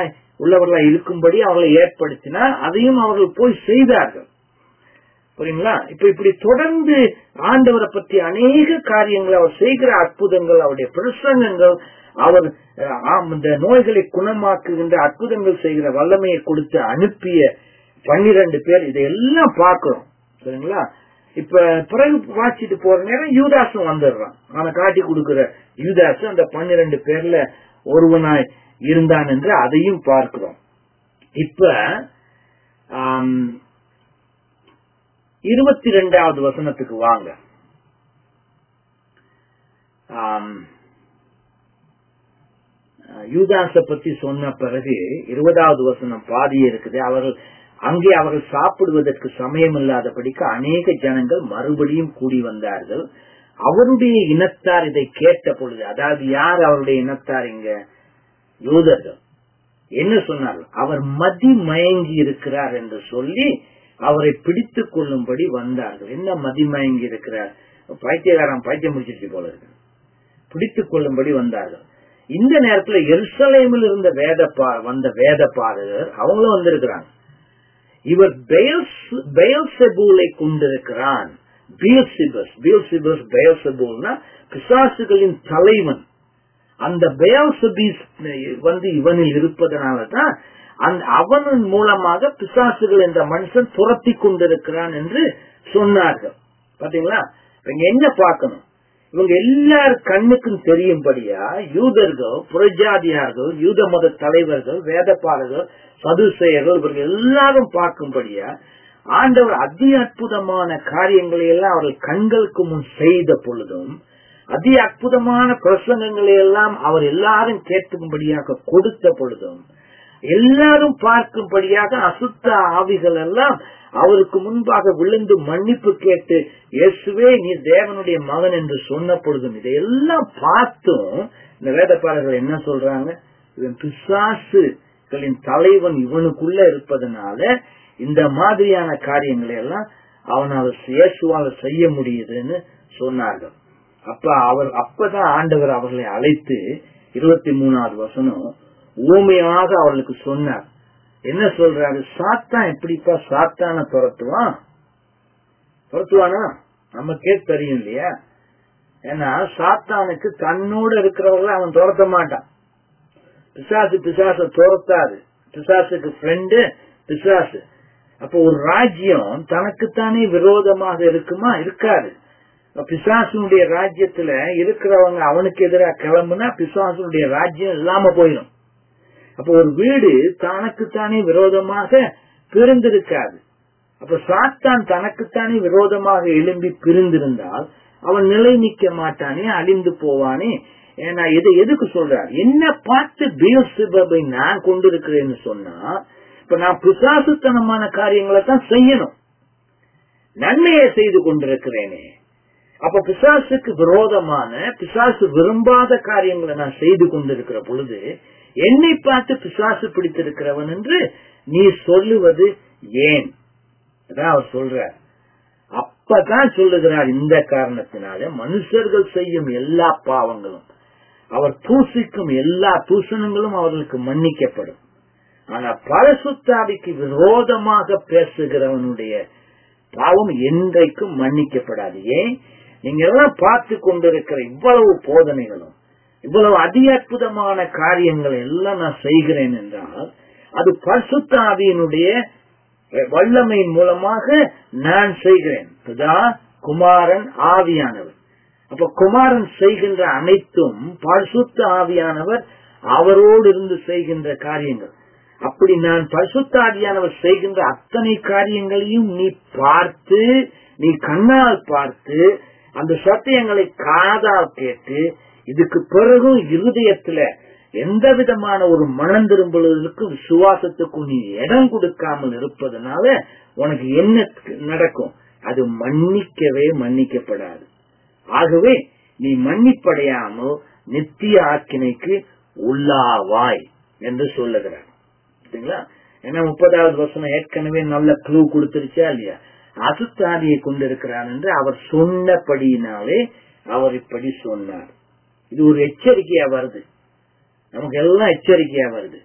A: உள்ளவர்களா இருக்கும்படி அவர்களை ஏற்படுத்தினார் அதையும் அவர்கள் போய் செய்தார்கள் புரியுங்களா இப்ப இப்படி தொடர்ந்து ஆண்டவரை பற்றி அநேக காரியங்கள் அவர் செய்கிற அற்புதங்கள் அவருடைய பிரசங்கங்கள் அவர் அஹ், ஆம், இந்த நோய்களை குணமாக்குகின்ற அற்புதங்கள் செய்கிற வல்லமையை கொடுத்து அனுப்பிய பன்னிரண்டு பேர் இதையெல்லாம் பார்க்கிறோம் சரிங்களா இப்ப பிறகு வாசிட்டு போற நேரம் யூதாசும் வந்துடுறான் அவனை காட்டி கொடுக்கிற யூதாசு அந்த பன்னிரண்டு பேர்ல ஒருவனாய் இருந்தான் என்று அதையும் பார்க்கிறோம் இப்ப ஆம், இருபத்தி ரெண்டாவது வசனத்துக்கு வாங்க ஆம், யூதாச பத்தி சொன்ன பிறகு இருபதாவது வசனம் பாதியே இருக்குது அவர்கள் அங்கே அவர்கள் சாப்பிடுவதற்கு சமயம் இல்லாதபடிக்கு அநேக ஜனங்கள் மறுபடியும் கூடி வந்தார்கள் அவருடைய இனத்தார் இதை கேட்ட பொழுது அதாவது யார் அவருடைய இனத்தார் இங்க யூதர்கள் என்ன சொன்னார்கள் அவர் மதி மயங்கி இருக்கிறார் என்று சொல்லி அவரை பிடித்துக் கொள்ளும்படி வந்தார்கள் என்ன மதி மயங்கி இருக்கிறார் பைத்தியகாரம் பைத்தியம் முடிச்சிருச்சு போல இருக்கு பிடித்துக் கொள்ளும்படி வந்தார்கள் இந்த நேரத்துல எருசலேமில் இருந்த வேத வந்த வேத பாதகர் அவங்களும் வந்திருக்கிறாங்க இவர் பெயல்செபூலை கொண்டிருக்கிறான் பியல்சிபஸ் பியல்சிபஸ் பெயல்செபூல்னா பிசாசுகளின் தலைவன் அந்த பெயல்சபீஸ் வந்து இவனில் இருப்பதனால தான் அந்த அவனின் மூலமாக பிசாசுகள் என்ற மனுஷன் துரத்தி கொண்டிருக்கிறான் என்று சொன்னார்கள் பாத்தீங்களா இப்ப இங்க என்ன பார்க்கணும் இவங்க எல்லார் கண்ணுக்கும் தெரியும்படியா யூதர்கள் புரஜாதியார்கள் யூத மத தலைவர்கள் வேதப்பாளர்கள் சதுசெயர்கள் இவர்கள் எல்லாரும் பார்க்கும்படியா ஆண்டவர் அதி அற்புதமான காரியங்களை எல்லாம் அவர்கள் கண்களுக்கு முன் செய்த பொழுதும் அதி அற்புதமான பிரசங்கங்களை எல்லாம் அவர் எல்லாரும் கேட்கும்படியாக கொடுத்த பொழுதும் எல்லாரும் பார்க்கும்படியாக அசுத்த ஆவிகள் எல்லாம் அவருக்கு முன்பாக விழுந்து மன்னிப்பு கேட்டு இயேசுவே நீ தேவனுடைய மகன் என்று சொன்ன பொழுதும் இதையெல்லாம் பார்த்தும் இந்த வேதப்பாளர்கள் என்ன சொல்றாங்க இவன் பிசாசுகளின் தலைவன் இவனுக்குள்ள இருப்பதனால இந்த மாதிரியான காரியங்களை எல்லாம் அவனால் இயேசுவால் செய்ய முடியுதுன்னு சொன்னார்கள் அப்ப அவர் அப்பதான் ஆண்டவர் அவர்களை அழைத்து இருபத்தி மூணாவது வசனம் ஊமையாக அவர்களுக்கு சொன்னார் என்ன சொல்றாரு சாத்தான் எப்படிப்பா சாத்தான துரத்துவான் துரத்துவானா நமக்கே தெரியும் இல்லையா ஏன்னா சாத்தானுக்கு தன்னோட இருக்கிறவங்கள அவன் துரத்த மாட்டான் பிசாசு பிசாச துரத்தாது பிசாசுக்கு ஃப்ரெண்டு பிசாசு அப்போ ஒரு ராஜ்யம் தனக்குத்தானே விரோதமாக இருக்குமா இருக்காது பிசாசுனுடைய ராஜ்யத்துல இருக்கிறவங்க அவனுக்கு எதிராக கிளம்புனா பிசாசுனுடைய ராஜ்யம் இல்லாம போயிடும் அப்ப ஒரு வீடு தனக்குத்தானே விரோதமாக பிரிந்திருக்காது அப்ப சாத்தான் தனக்குத்தானே விரோதமாக எழும்பி பிரிந்திருந்தால் அவன் நிலை நிக்க மாட்டானே அழிந்து போவானே ஏன்னா இதை எதுக்கு சொல்றார் என்ன பார்த்து பியோசிபை நான் கொண்டிருக்கிறேன்னு சொன்னா இப்ப நான் பிசாசுத்தனமான காரியங்களை தான் செய்யணும் நன்மையை செய்து கொண்டிருக்கிறேனே அப்ப பிசாசுக்கு விரோதமான பிசாசு விரும்பாத காரியங்களை நான் செய்து கொண்டிருக்கிற பொழுது என்னை பார்த்து பிசாசு பிடித்திருக்கிறவன் என்று நீ சொல்லுவது ஏன் அதான் அவர் சொல்றார் அப்பதான் சொல்லுகிறார் இந்த காரணத்தினால மனுஷர்கள் செய்யும் எல்லா பாவங்களும் அவர் தூசிக்கும் எல்லா தூஷணங்களும் அவர்களுக்கு மன்னிக்கப்படும் ஆனா பரசுத்தாவிக்கு விரோதமாக பேசுகிறவனுடைய பாவம் என்றைக்கும் மன்னிக்கப்படாது ஏன் நீங்க எல்லாம் பார்த்து கொண்டிருக்கிற இவ்வளவு போதனைகளும் இவ்வளவு அதி அற்புதமான காரியங்களை எல்லாம் நான் செய்கிறேன் என்றால் அது பரிசுத்தாவியினுடைய வல்லமையின் மூலமாக நான் செய்கிறேன் பிதா குமாரன் ஆவியானவர் அப்ப குமாரன் செய்கின்ற அனைத்தும் பரிசுத்த ஆவியானவர் அவரோடு இருந்து செய்கின்ற காரியங்கள் அப்படி நான் பரிசுத்த ஆவியானவர் செய்கின்ற அத்தனை காரியங்களையும் நீ பார்த்து நீ கண்ணால் பார்த்து அந்த சத்தியங்களை காதால் கேட்டு இதுக்கு பிறகும் இருதயத்துல எந்த விதமான ஒரு மனம் திரும்புவதற்கு விசுவாசத்துக்கும் நீ இடம் கொடுக்காமல் இருப்பதனால உனக்கு என்ன நடக்கும் அது மன்னிக்கவே மன்னிக்கப்படாது ஆகவே நீ மன்னிப்படையாமல் நித்திய ஆக்கினைக்கு உள்ளாவாய் என்று சொல்லுகிறார் சரிங்களா ஏன்னா முப்பதாவது வருஷம் ஏற்கனவே நல்ல க்ளூ கொடுத்துருச்சா இல்லையா அசுத்தாதியை கொண்டிருக்கிறார் என்று அவர் சொன்னபடியினாலே அவர் இப்படி சொன்னார் இது ஒரு எச்சரிக்கையா வருது நமக்கு எல்லாம் எச்சரிக்கையா வருது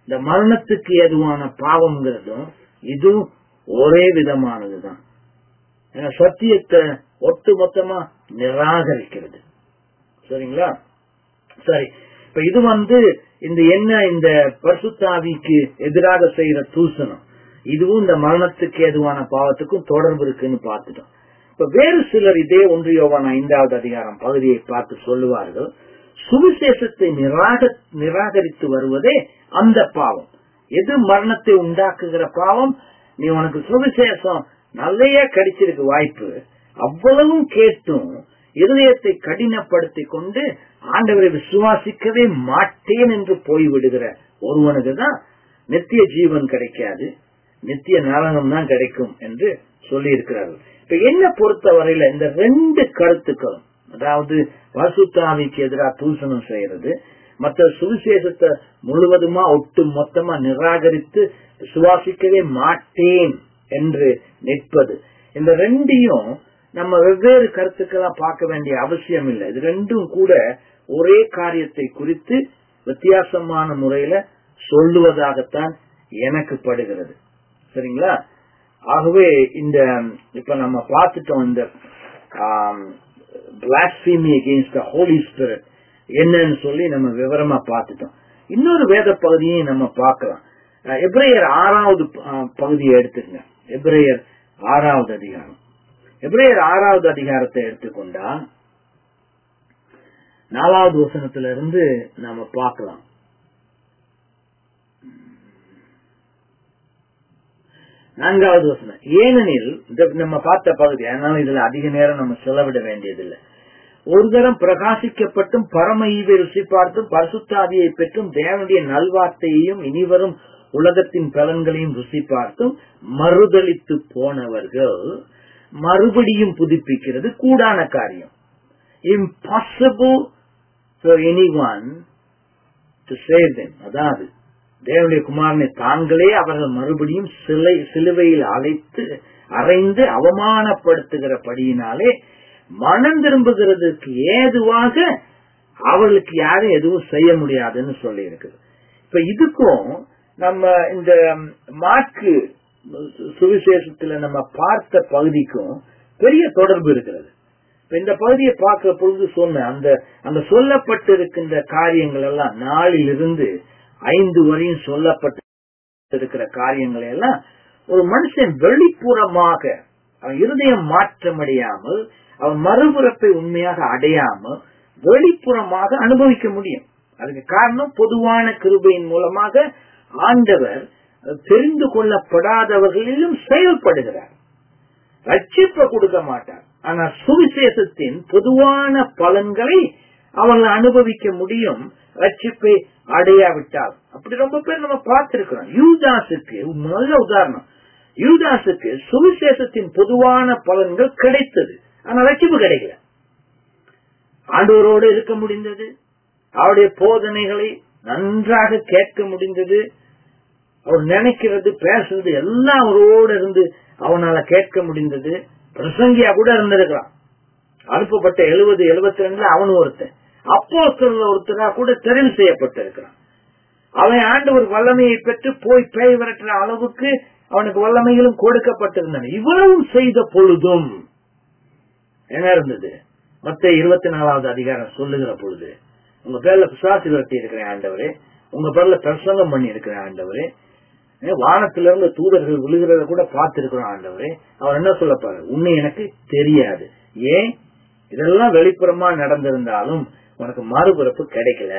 A: இந்த மரணத்துக்கு ஏதுவான பாவம்ங்கிறதும் இதுவும் ஒரே விதமானதுதான் ஏன்னா சத்தியத்தை ஒட்டு மொத்தமா நிராகரிக்கிறது சரிங்களா சரி இப்ப இது வந்து இந்த என்ன இந்த பரிசுத்தாவிக்கு எதிராக செய்யற தூசணம் இதுவும் இந்த மரணத்துக்கு ஏதுவான பாவத்துக்கும் தொடர்பு இருக்குன்னு பார்த்துட்டோம் இப்ப வேறு சிலர் இதே ஒன்று யோவான் ஐந்தாவது அதிகாரம் பகுதியை பார்த்து சொல்லுவார்கள் சுவிசேஷத்தை நிராக நிராகரித்து வருவதே அந்த பாவம் எது மரணத்தை உண்டாக்குகிற பாவம் நீ உனக்கு சுவிசேஷம் நல்லையா கிடைச்சிருக்கு வாய்ப்பு அவ்வளவும் கேட்டும் இருதயத்தை கடினப்படுத்தி கொண்டு ஆண்டவரை விசுவாசிக்கவே மாட்டேன் என்று போய்விடுகிற ஒருவனுக்கு தான் நித்திய ஜீவன் கிடைக்காது நித்திய நரகம் தான் கிடைக்கும் என்று சொல்லி இருக்கிறார்கள் இப்ப என்ன பொறுத்த வரையில இந்த ரெண்டு கருத்துக்களும் அதாவது பசுத்தாவிக்கு எதிராக தூசணம் செய்யறது மற்ற சுவிசேஷத்தை முழுவதுமா ஒட்டு மொத்தமா நிராகரித்து சுவாசிக்கவே மாட்டேன் என்று நிற்பது இந்த ரெண்டையும் நம்ம வெவ்வேறு கருத்துக்களா பார்க்க வேண்டிய அவசியம் இல்லை இது ரெண்டும் கூட ஒரே காரியத்தை குறித்து வித்தியாசமான முறையில சொல்லுவதாகத்தான் எனக்கு படுகிறது சரிங்களா ஆகவே இந்த இப்ப நம்ம பார்த்துட்டோம் இந்த blasphemy against the holy spirit என்னன்னு சொல்லி நம்ம விவரமா பார்த்துட்டோம் இன்னொரு வேத பகுதியையும் நம்ம பார்க்கலாம் எப்ரேயர் ஆறாவது பகுதியை எடுத்துக்கங்க எப்ரேயர் ஆறாவது அதிகாரம் எப்ரேயர் ஆறாவது அதிகாரத்தை எடுத்துக்கொண்டா நாலாவது வசனத்துல இருந்து நாம பார்க்கலாம் நான்காவது வசனம் ஏனெனில் நம்ம பார்த்த பகுதி அதனால இதுல அதிக நேரம் நம்ம செலவிட வேண்டியதில்லை ஒரு தரம் பிரகாசிக்கப்பட்டும் பரம ஈவை ருசி பார்த்தும் பரிசுத்தாவியை பெற்றும் தேவனுடைய நல்வார்த்தையையும் இனிவரும் உலகத்தின் பலன்களையும் ருசி பார்த்தும் மறுதளித்து போனவர்கள் மறுபடியும் புதுப்பிக்கிறது கூடான காரியம் impossible for anyone to save them அதாவது தேவனுடைய குமாரனை தாங்களே அவர்கள் மறுபடியும் சிலை சிலுவையில் அழைத்து அரைந்து அவமானப்படுத்துகிற படியினாலே மனம் திரும்புகிறதுக்கு ஏதுவாக அவர்களுக்கு யாரும் எதுவும் செய்ய முடியாதுன்னு சொல்லி இருக்குது இப்ப இதுக்கும் நம்ம இந்த மாற்கு சுவிசேஷத்துல நம்ம பார்த்த பகுதிக்கும் பெரிய தொடர்பு இருக்கிறது இந்த பகுதியை பார்க்கிற பொழுது சொன்ன அந்த அந்த சொல்லப்பட்டிருக்கின்ற காரியங்கள் எல்லாம் நாளிலிருந்து ஐந்து வரையும் சொல்லப்பட்டிருக்கிற காரியங்களை எல்லாம் ஒரு மனுஷன் வெளிப்புறமாக அவன் இருதயம் மாற்றமடையாமல் அவன் மறுபுறப்பை உண்மையாக அடையாமல் வெளிப்புறமாக அனுபவிக்க முடியும் அதுக்கு காரணம் பொதுவான கிருபையின் மூலமாக ஆண்டவர் தெரிந்து கொள்ளப்படாதவர்களிலும் செயல்படுகிறார் ரட்சிப்ப கொடுக்க மாட்டார் ஆனா சுவிசேஷத்தின் பொதுவான பலன்களை அவர்கள் அனுபவிக்க முடியும் ரட்சிப்பை அடையாவிட்டால் அப்படி ரொம்ப பேர் நம்ம பார்த்திருக்கிறோம் யூதாசுக்கு நல்ல உதாரணம் யூதாசுக்கு சுவிசேஷத்தின் பொதுவான பலன்கள் கிடைத்தது ஆனா ரட்சிப்பு கிடைக்கல ஆண்டவரோடு இருக்க முடிந்தது அவருடைய போதனைகளை நன்றாக கேட்க முடிந்தது அவர் நினைக்கிறது பேசுறது எல்லாம் அவரோடு இருந்து அவனால கேட்க முடிந்தது பிரசங்கியா கூட இருந்திருக்கிறான் அனுப்பப்பட்ட எழுபது எழுபத்தி ரெண்டுல அவன் ஒருத்தன் அப்போ ஒருத்தரா கூட தெரிவு செய்யப்பட்டிருக்கிறான் அவன் ஆண்டவர் வல்லமையை பெற்று போய் பேய் விரட்டுற அளவுக்கு அவனுக்கு வல்லமைகளும் கொடுக்கப்பட்டிருந்தன இவ்வளவும் செய்த பொழுதும் என்ன இருந்தது மத்த இருபத்தி நாலாவது அதிகாரம் சொல்லுகிற பொழுது உங்க பேர்ல பிசாசி விரட்டி இருக்கிறேன் ஆண்டவரே உங்க பேர்ல பிரசங்கம் பண்ணி இருக்கிறேன் ஆண்டவரே வானத்திலிருந்து தூதர்கள் விழுகிறத கூட பார்த்திருக்கிறோம் ஆண்டவரே அவர் என்ன சொல்லப்பாரு உன்னை எனக்கு தெரியாது ஏன் இதெல்லாம் வெளிப்புறமா நடந்திருந்தாலும் உனக்கு மறுபிறப்பு கிடைக்கல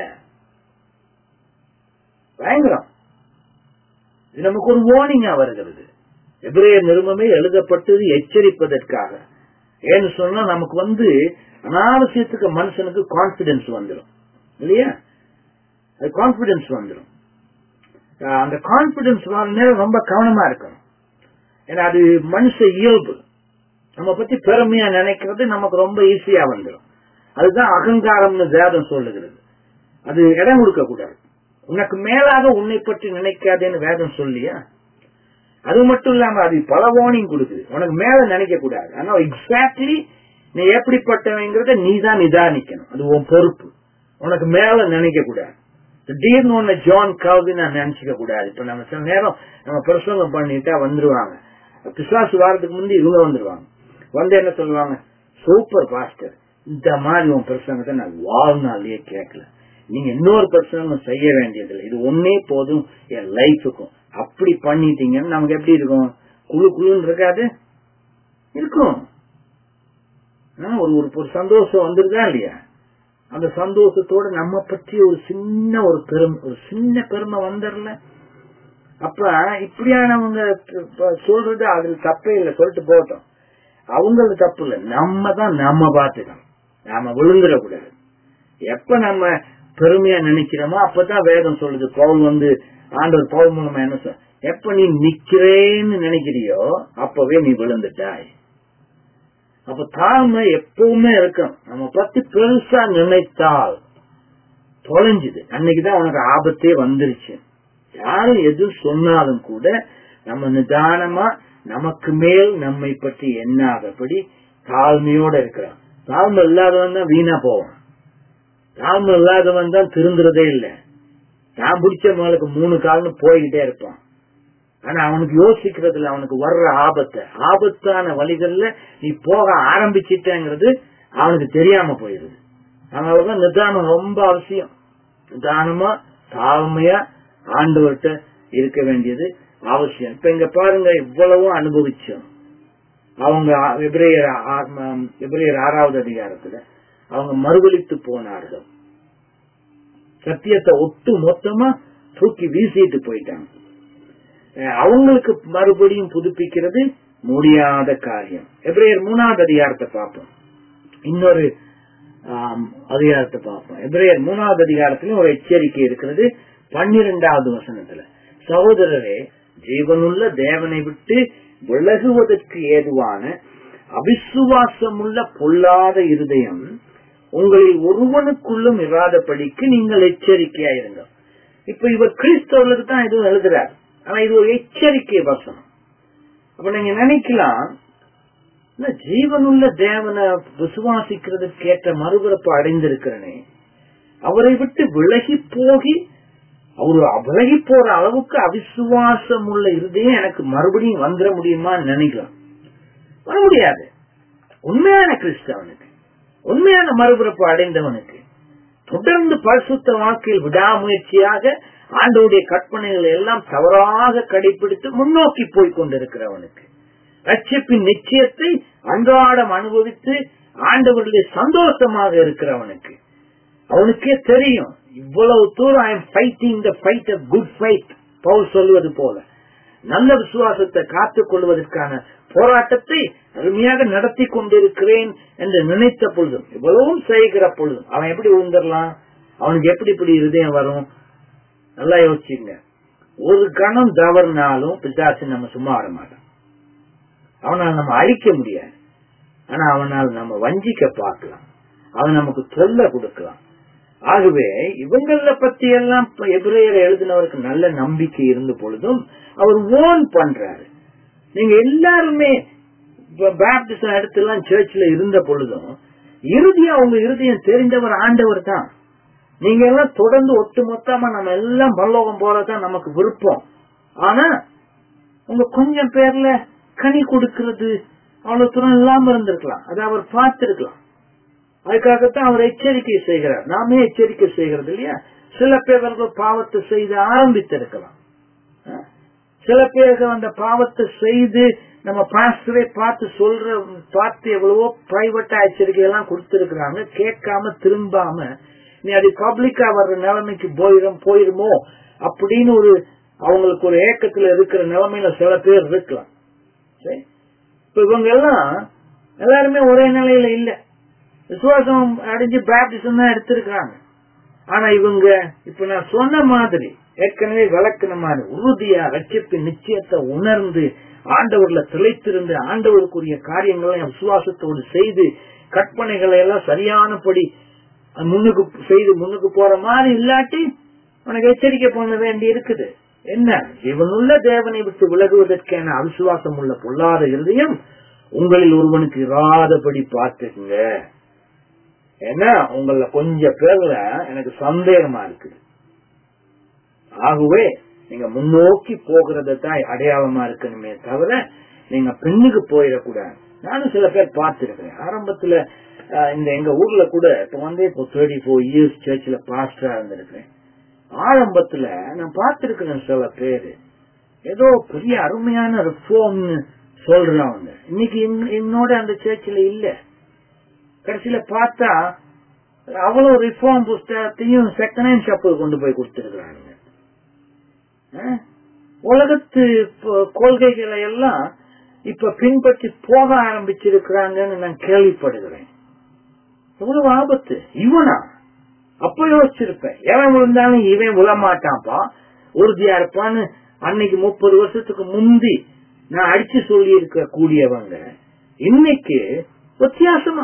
A: பயங்கரம் இது நமக்கு ஒரு வார்னிங்கா வருகிறது எபிரேய நிருபமே எழுதப்பட்டது எச்சரிப்பதற்காக ஏன்னு சொன்னா நமக்கு வந்து அனாவசியத்துக்கு மனுஷனுக்கு கான்பிடன்ஸ் வந்துடும் இல்லையா அது கான்பிடன்ஸ் வந்துடும் அந்த கான்பிடன்ஸ் வர நேரம் ரொம்ப கவனமா இருக்கணும் ஏன்னா அது மனுஷ இயல்பு நம்ம பத்தி பெருமையா நினைக்கிறது நமக்கு ரொம்ப ஈஸியா வந்துடும் அதுதான் அகங்காரம்னு வேதம் சொல்லுகிறது அது இடம் கொடுக்க கூடாது உனக்கு மேலாக உன்னை பற்றி நினைக்காதேன்னு வேதம் சொல்லியா அது மட்டும் இல்லாம அது பல வார்னிங் கொடுக்குது உனக்கு மேல நினைக்க கூடாது ஆனா எக்ஸாக்ட்லி நீ எப்படிப்பட்டவங்கிறத நீ தான் நிதானிக்கணும் அது உன் பொறுப்பு உனக்கு மேல நினைக்க கூடாது திடீர்னு ஒண்ணு ஜான் கால்வின் நான் நினைச்சுக்க கூடாது இப்ப நம்ம சில நேரம் நம்ம பிரசங்கம் பண்ணிட்டா வந்துருவாங்க பிசாசு வாரத்துக்கு முந்தி இவங்க வந்துருவாங்க வந்து என்ன சொல்லுவாங்க சூப்பர் பாஸ்டர் இந்த மாதிரி உன் பிரசங்கத்தை நான் வாழ்நாளையே கேட்கல நீங்க இன்னொரு பிரசங்கம் செய்ய வேண்டியதில்லை இது ஒன்னே போதும் என் லைஃபுக்கும் அப்படி பண்ணிட்டீங்கன்னு நமக்கு எப்படி இருக்கும் குழு குழுன்னு இருக்காது இருக்கும் ஆனா, ஒரு ஒரு ஒரு சந்தோஷம் வந்துருதா இல்லையா அந்த சந்தோஷத்தோட நம்ம பற்றி ஒரு சின்ன ஒரு பெருமை ஒரு சின்ன பெருமை வந்துடல அப்ப இப்படியானவங்க இப்ப சொல்றது அதுல தப்பே இல்லை சொல்லிட்டு போட்டோம் அவங்களது தப்பு இல்லை நம்ம தான் நம்ம பார்த்துக்கணும் நாம விழுந்துடக்கூடாது எப்ப நம்ம பெருமையா நினைக்கிறோமோ அப்பதான் வேதம் சொல்லுது பவுல் வந்து ஆண்டவர் பவுல் மூலமா என்ன சொல் எப்ப நீ நிக்கிறேன்னு நினைக்கிறியோ அப்பவே நீ விழுந்துட்டாய் அப்ப தாழ்மை எப்பவுமே இருக்கும் நம்ம பத்தி பெருசா நினைத்தால் தொலைஞ்சுது அன்னைக்குதான் உனக்கு ஆபத்தே வந்துருச்சு யாரும் எது சொன்னாலும் கூட நம்ம நிதானமா நமக்கு மேல் நம்மை பற்றி எண்ணாதபடி தாழ்மையோட இருக்கிறோம் தாழ்மை இல்லாதவன் தான் வீணா போவான் தாழ்மை இல்லாதவன் தான் திருந்துறதே இல்லை நான் பிடிச்ச மேலுக்கு மூணு கால்னு போய்கிட்டே இருப்பான் ஆனா அவனுக்கு யோசிக்கிறதுல அவனுக்கு வர்ற ஆபத்தை ஆபத்தான வழிகள்ல நீ போக ஆரம்பிச்சிட்டேங்கிறது அவனுக்கு தெரியாம போயிருது அதனாலதான் நிதானம் ரொம்ப அவசியம் நிதானமா தாழ்மையா ஆண்டவர்கிட்ட இருக்க வேண்டியது அவசியம் இப்ப இங்க பாருங்க இவ்வளவும் அனுபவிச்சோம் அவங்க எபிரேயர் ஆ- எபிரேயர் ஆறாவது அதிகாரத்துல அவங்க மறுதளித்து போனார்கள் சத்தியத்தை ஒட்டு மொத்தமா தூக்கி வீசிட்டு போயிட்டாங்க அஹ் அவங்களுக்கு மறுபடியும் புதுப்பிக்கிறது முடியாத காரியம் எபிரேயர் மூணாவது அதிகாரத்தை பார்ப்போம் இன்னொரு ஆம், அதிகாரத்தை பார்ப்போம் எபிரேயர் மூணாவது அதிகாரத்திலும் ஒரு எச்சரிக்கை இருக்கிறது பன்னிரெண்டாவது வசனத்துல சகோதரரே ஜீவனுள்ள தேவனை விட்டு விலகுவதற்கு ஏதுவான அவிசுவாசமுள்ள பொல்லாத இருதயம் உங்களில் ஒருவனுக்குள்ளும் இராதபடிக்கு நீங்கள் எச்சரிக்கையாயிருங்க இப்ப இவர் கிறிஸ்தவர்களுக்கு தான் எதுவும் எழுதுறார் ஆனா இது ஒரு எச்சரிக்கை வசனம் அப்ப நீங்க நினைக்கலாம் இல்ல, ஜீவனுள்ள தேவனை விசுவாசிக்கிறதுக்கு ஏற்ற மறுபிறப்பு அடைந்திருக்கிறனே அவரை விட்டு விலகி போகி அவரு விலகி போற அளவுக்கு அவிசுவாசம் உள்ள இருதயம் எனக்கு மறுபடியும் வந்துட முடியுமான்னு நினைக்கலாம் வர முடியாது உண்மையான கிறிஸ்தவனுக்கு உண்மையான மறுபிறப்பு அடைந்தவனுக்கு தொடர்ந்து பரிசுத்த வாக்கில் விடாமுயற்சியாக ஆண்டவருடைய கற்பனைகளை எல்லாம் தவறாக கடைபிடித்து முன்னோக்கி போய் கொண்டிருக்கிறவனுக்கு ரட்சிப்பின் நிச்சயத்தை அன்றாடம் அனுபவித்து ஆண்டவருடைய சந்தோஷமாக இருக்கிறவனுக்கு அவனுக்கே தெரியும் இவ்வளவு தூரம் I am fighting the fight good fight பவுல் சொல்லுவது போல நல்ல விசுவாசத்தை காத்துக் கொள்வதற்கான போராட்டத்தை அருமையாக நடத்தி கொண்டிருக்கிறேன் என்று நினைத்த பொழுதும் இவ்வளவும் செய்கிற பொழுதும் அவன் எப்படி விழுந்துடலாம் அவனுக்கு எப்படி இப்படி இருதயம் வரும் நல்லா யோசிச்சுங்க ஒரு கணம் தவறுனாலும் பிசாசு நம்ம சும்மா வர மாட்டான் அவனால் நம்ம அழிக்க முடியாது ஆனா அவனால் நம்ம வஞ்சிக்க பார்க்கலாம் அவன் நமக்கு தொல்லை கொடுக்கலாம் ஆகவே இவங்கள பத்தி எல்லாம் எபிரேயர் எழுதினவருக்கு நல்ல நம்பிக்கை இருந்த பொழுதும் அவர் ஓன் பண்றாரு நீங்க எல்லாருமே பேப்டிசம் இடத்துலாம் சர்ச்ல இருந்த பொழுதும் இறுதியா உங்க இருதயம் தெரிந்தவர் ஆண்டவர் தான் நீங்க எல்லாம் தொடர்ந்து ஒட்டு மொத்தமா நம்ம எல்லாம் பல்லோகம் போறதுதான் நமக்கு விருப்பம் ஆனா உங்க கொஞ்சம் பேர்ல கனி கொடுக்கிறது அவ்வளவு தூரம் இல்லாம இருந்திருக்கலாம் அதை அவர் பார்த்திருக்கலாம் அதுக்காகத்தான் அவர் எச்சரிக்கை செய்கிறார் நாமே எச்சரிக்கை செய்கிறது இல்லையா சில பேர்கள் பாவத்தை செய்து ஆரம்பித்திருக்கலாம் அஹ், சில பேர்கள் அந்த பாவத்தை செய்து நம்ம பாஸ்டரை பார்த்து சொல்ற பார்த்து எவ்வளவோ பிரைவேட்டா எச்சரிக்கை எல்லாம் கொடுத்திருக்கிறாங்க கேட்காம திரும்பாம நீ அது பப்ளிக்கா வர்ற நிலைமைக்கு போயிடும் போயிருமோ அப்படின்னு ஒரு அவங்களுக்கு ஒரு ஏக்கத்துல இருக்கிற நிலைமையில சில பேர் இருக்கலாம் சரி? இப்ப இவங்க எல்லாம் எல்லாருமே ஒரே நிலையில இல்ல விசுவாசம் அடைஞ்சு பேப்டிசம் தான் எடுத்திருக்காங்க ஆனா இவங்க இப்ப நான் சொன்ன மாதிரி ஏற்கனவே விளக்குன மாதிரி உறுதியா ரட்சிப்பின் நிச்சயத்தை உணர்ந்து ஆண்டவர்ல திளைத்திருந்து ஆண்டவருக்குரிய காரியங்களை விசுவாசத்தோடு செய்து கற்பனைகளை எல்லாம் சரியானபடி முன்னுக்கு செய்து முன்னுக்கு போற மாதிரி இல்லாட்டி உனக்கு எச்சரிக்கை பண்ண வேண்டி இருக்குது என்ன இவனுள்ள தேவனை விட்டு விலகுவதற்கான அவிசுவாசம் உள்ள பொல்லாத இருதயம் உங்களில் ஒருவனுக்கு இராதபடி பார்த்துக்குங்க ஏன்னா உங்கள கொஞ்சம் பேர்ல எனக்கு சந்தேகமா இருக்குது ஆகவே நீங்க முன்னோக்கி போகிறத தான் அடையாளமா இருக்கணுமே தவிர நீங்க பின்னுக்கு போயிடக்கூடாது நானும் சில பேர் பார்த்திருக்கிறேன் ஆரம்பத்துல அஹ், இந்த எங்க ஊர்ல கூட இப்ப வந்து இப்போ தேர்ட்டி ஃபோர் இயர்ஸ் சர்ச்சில் பாஸ்டரா இருந்திருக்கிறேன் ஆரம்பத்துல நான் பார்த்திருக்கிறேன் சில பேரு ஏதோ பெரிய அருமையான ரிஃபார்ம்னு சொல்றாங்க இன்னைக்கு என்- என்னோட அந்த சர்ச்சில் இல்ல கடைசியில பார்த்தா அவ்வளவு ரிஃபார்ம் புஸ்தகத்தையும் செகண்ட் ஹேண்ட் ஷாப்புக்கு கொண்டு போய் கொடுத்திருக்கிறாங்க அஹ்? உலகத்து ப- கொள்கைகளை எல்லாம் இப்ப பின்பற்றி போக ஆரம்பிச்சிருக்கிறாங்கன்னு நான் கேள்விப்படுகிறேன் எவ்வளவு ஆபத்து இவனா அப்ப யோசிச்சிருப்பேன் எவன் விழுந்தாலும் இவன் விழமாட்டான்ப்பா உறுதியா இருப்பான்னு அன்னைக்கு முப்பது வருஷத்துக்கு முந்தி நான் அடிச்சு சொல்லி இருக்க கூடியவங்க இன்னைக்கு வித்தியாசமா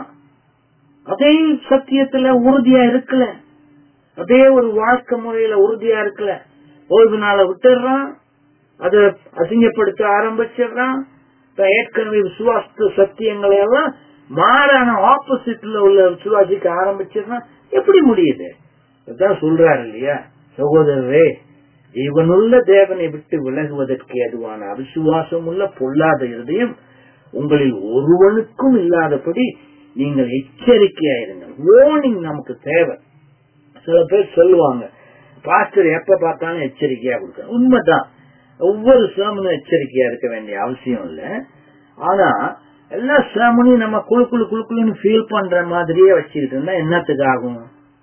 A: அதே சத்தியத்துல உறுதியா இருக்கல அதே ஒரு வாழ்க்கை முறையில உறுதியா இருக்கல ஓய்வு நாளை விட்டுடுறான் அதை அசிங்கப்படுத்த ஆரம்பிச்சிடுறான் இப்ப ஏற்கனவே விசுவாச சத்தியங்களை எல்லாம் மாறான ஆப்போசிட்ல உள்ள விசுவாசிக்க ஆரம்பிச்சிடுறான் எப்படி முடியுது அதான் சொல்றாரு இல்லையா சகோதரரே இவனுள்ள தேவனை விட்டு விலகுவதற்கு எதுவான அவிசுவாசம் உள்ள பொல்லாத இருதயம் உங்களில் ஒருவனுக்கும் இல்லாதபடி நீங்கள் எச்சரிக்கையாயிருங்கள் வார்னிங் நமக்கு தேவை சில பேர் சொல்லுவாங்க பாஸ்டர் எப்ப பார்த்தாலும் எச்சரிக்கையா கொடுக்க உண்மைதான் ஒவ்வொரு சேமனும் எச்சரிக்கையா இருக்க வேண்டிய அவசியம் இல்ல ஆனா எல்லா சேமனையும் நம்ம குழு குழு குழு குழுன்னு ஃபீல் பண்ற மாதிரியே வச்சுக்கிட்டு இருந்தா என்னத்துக்கு ஆகும்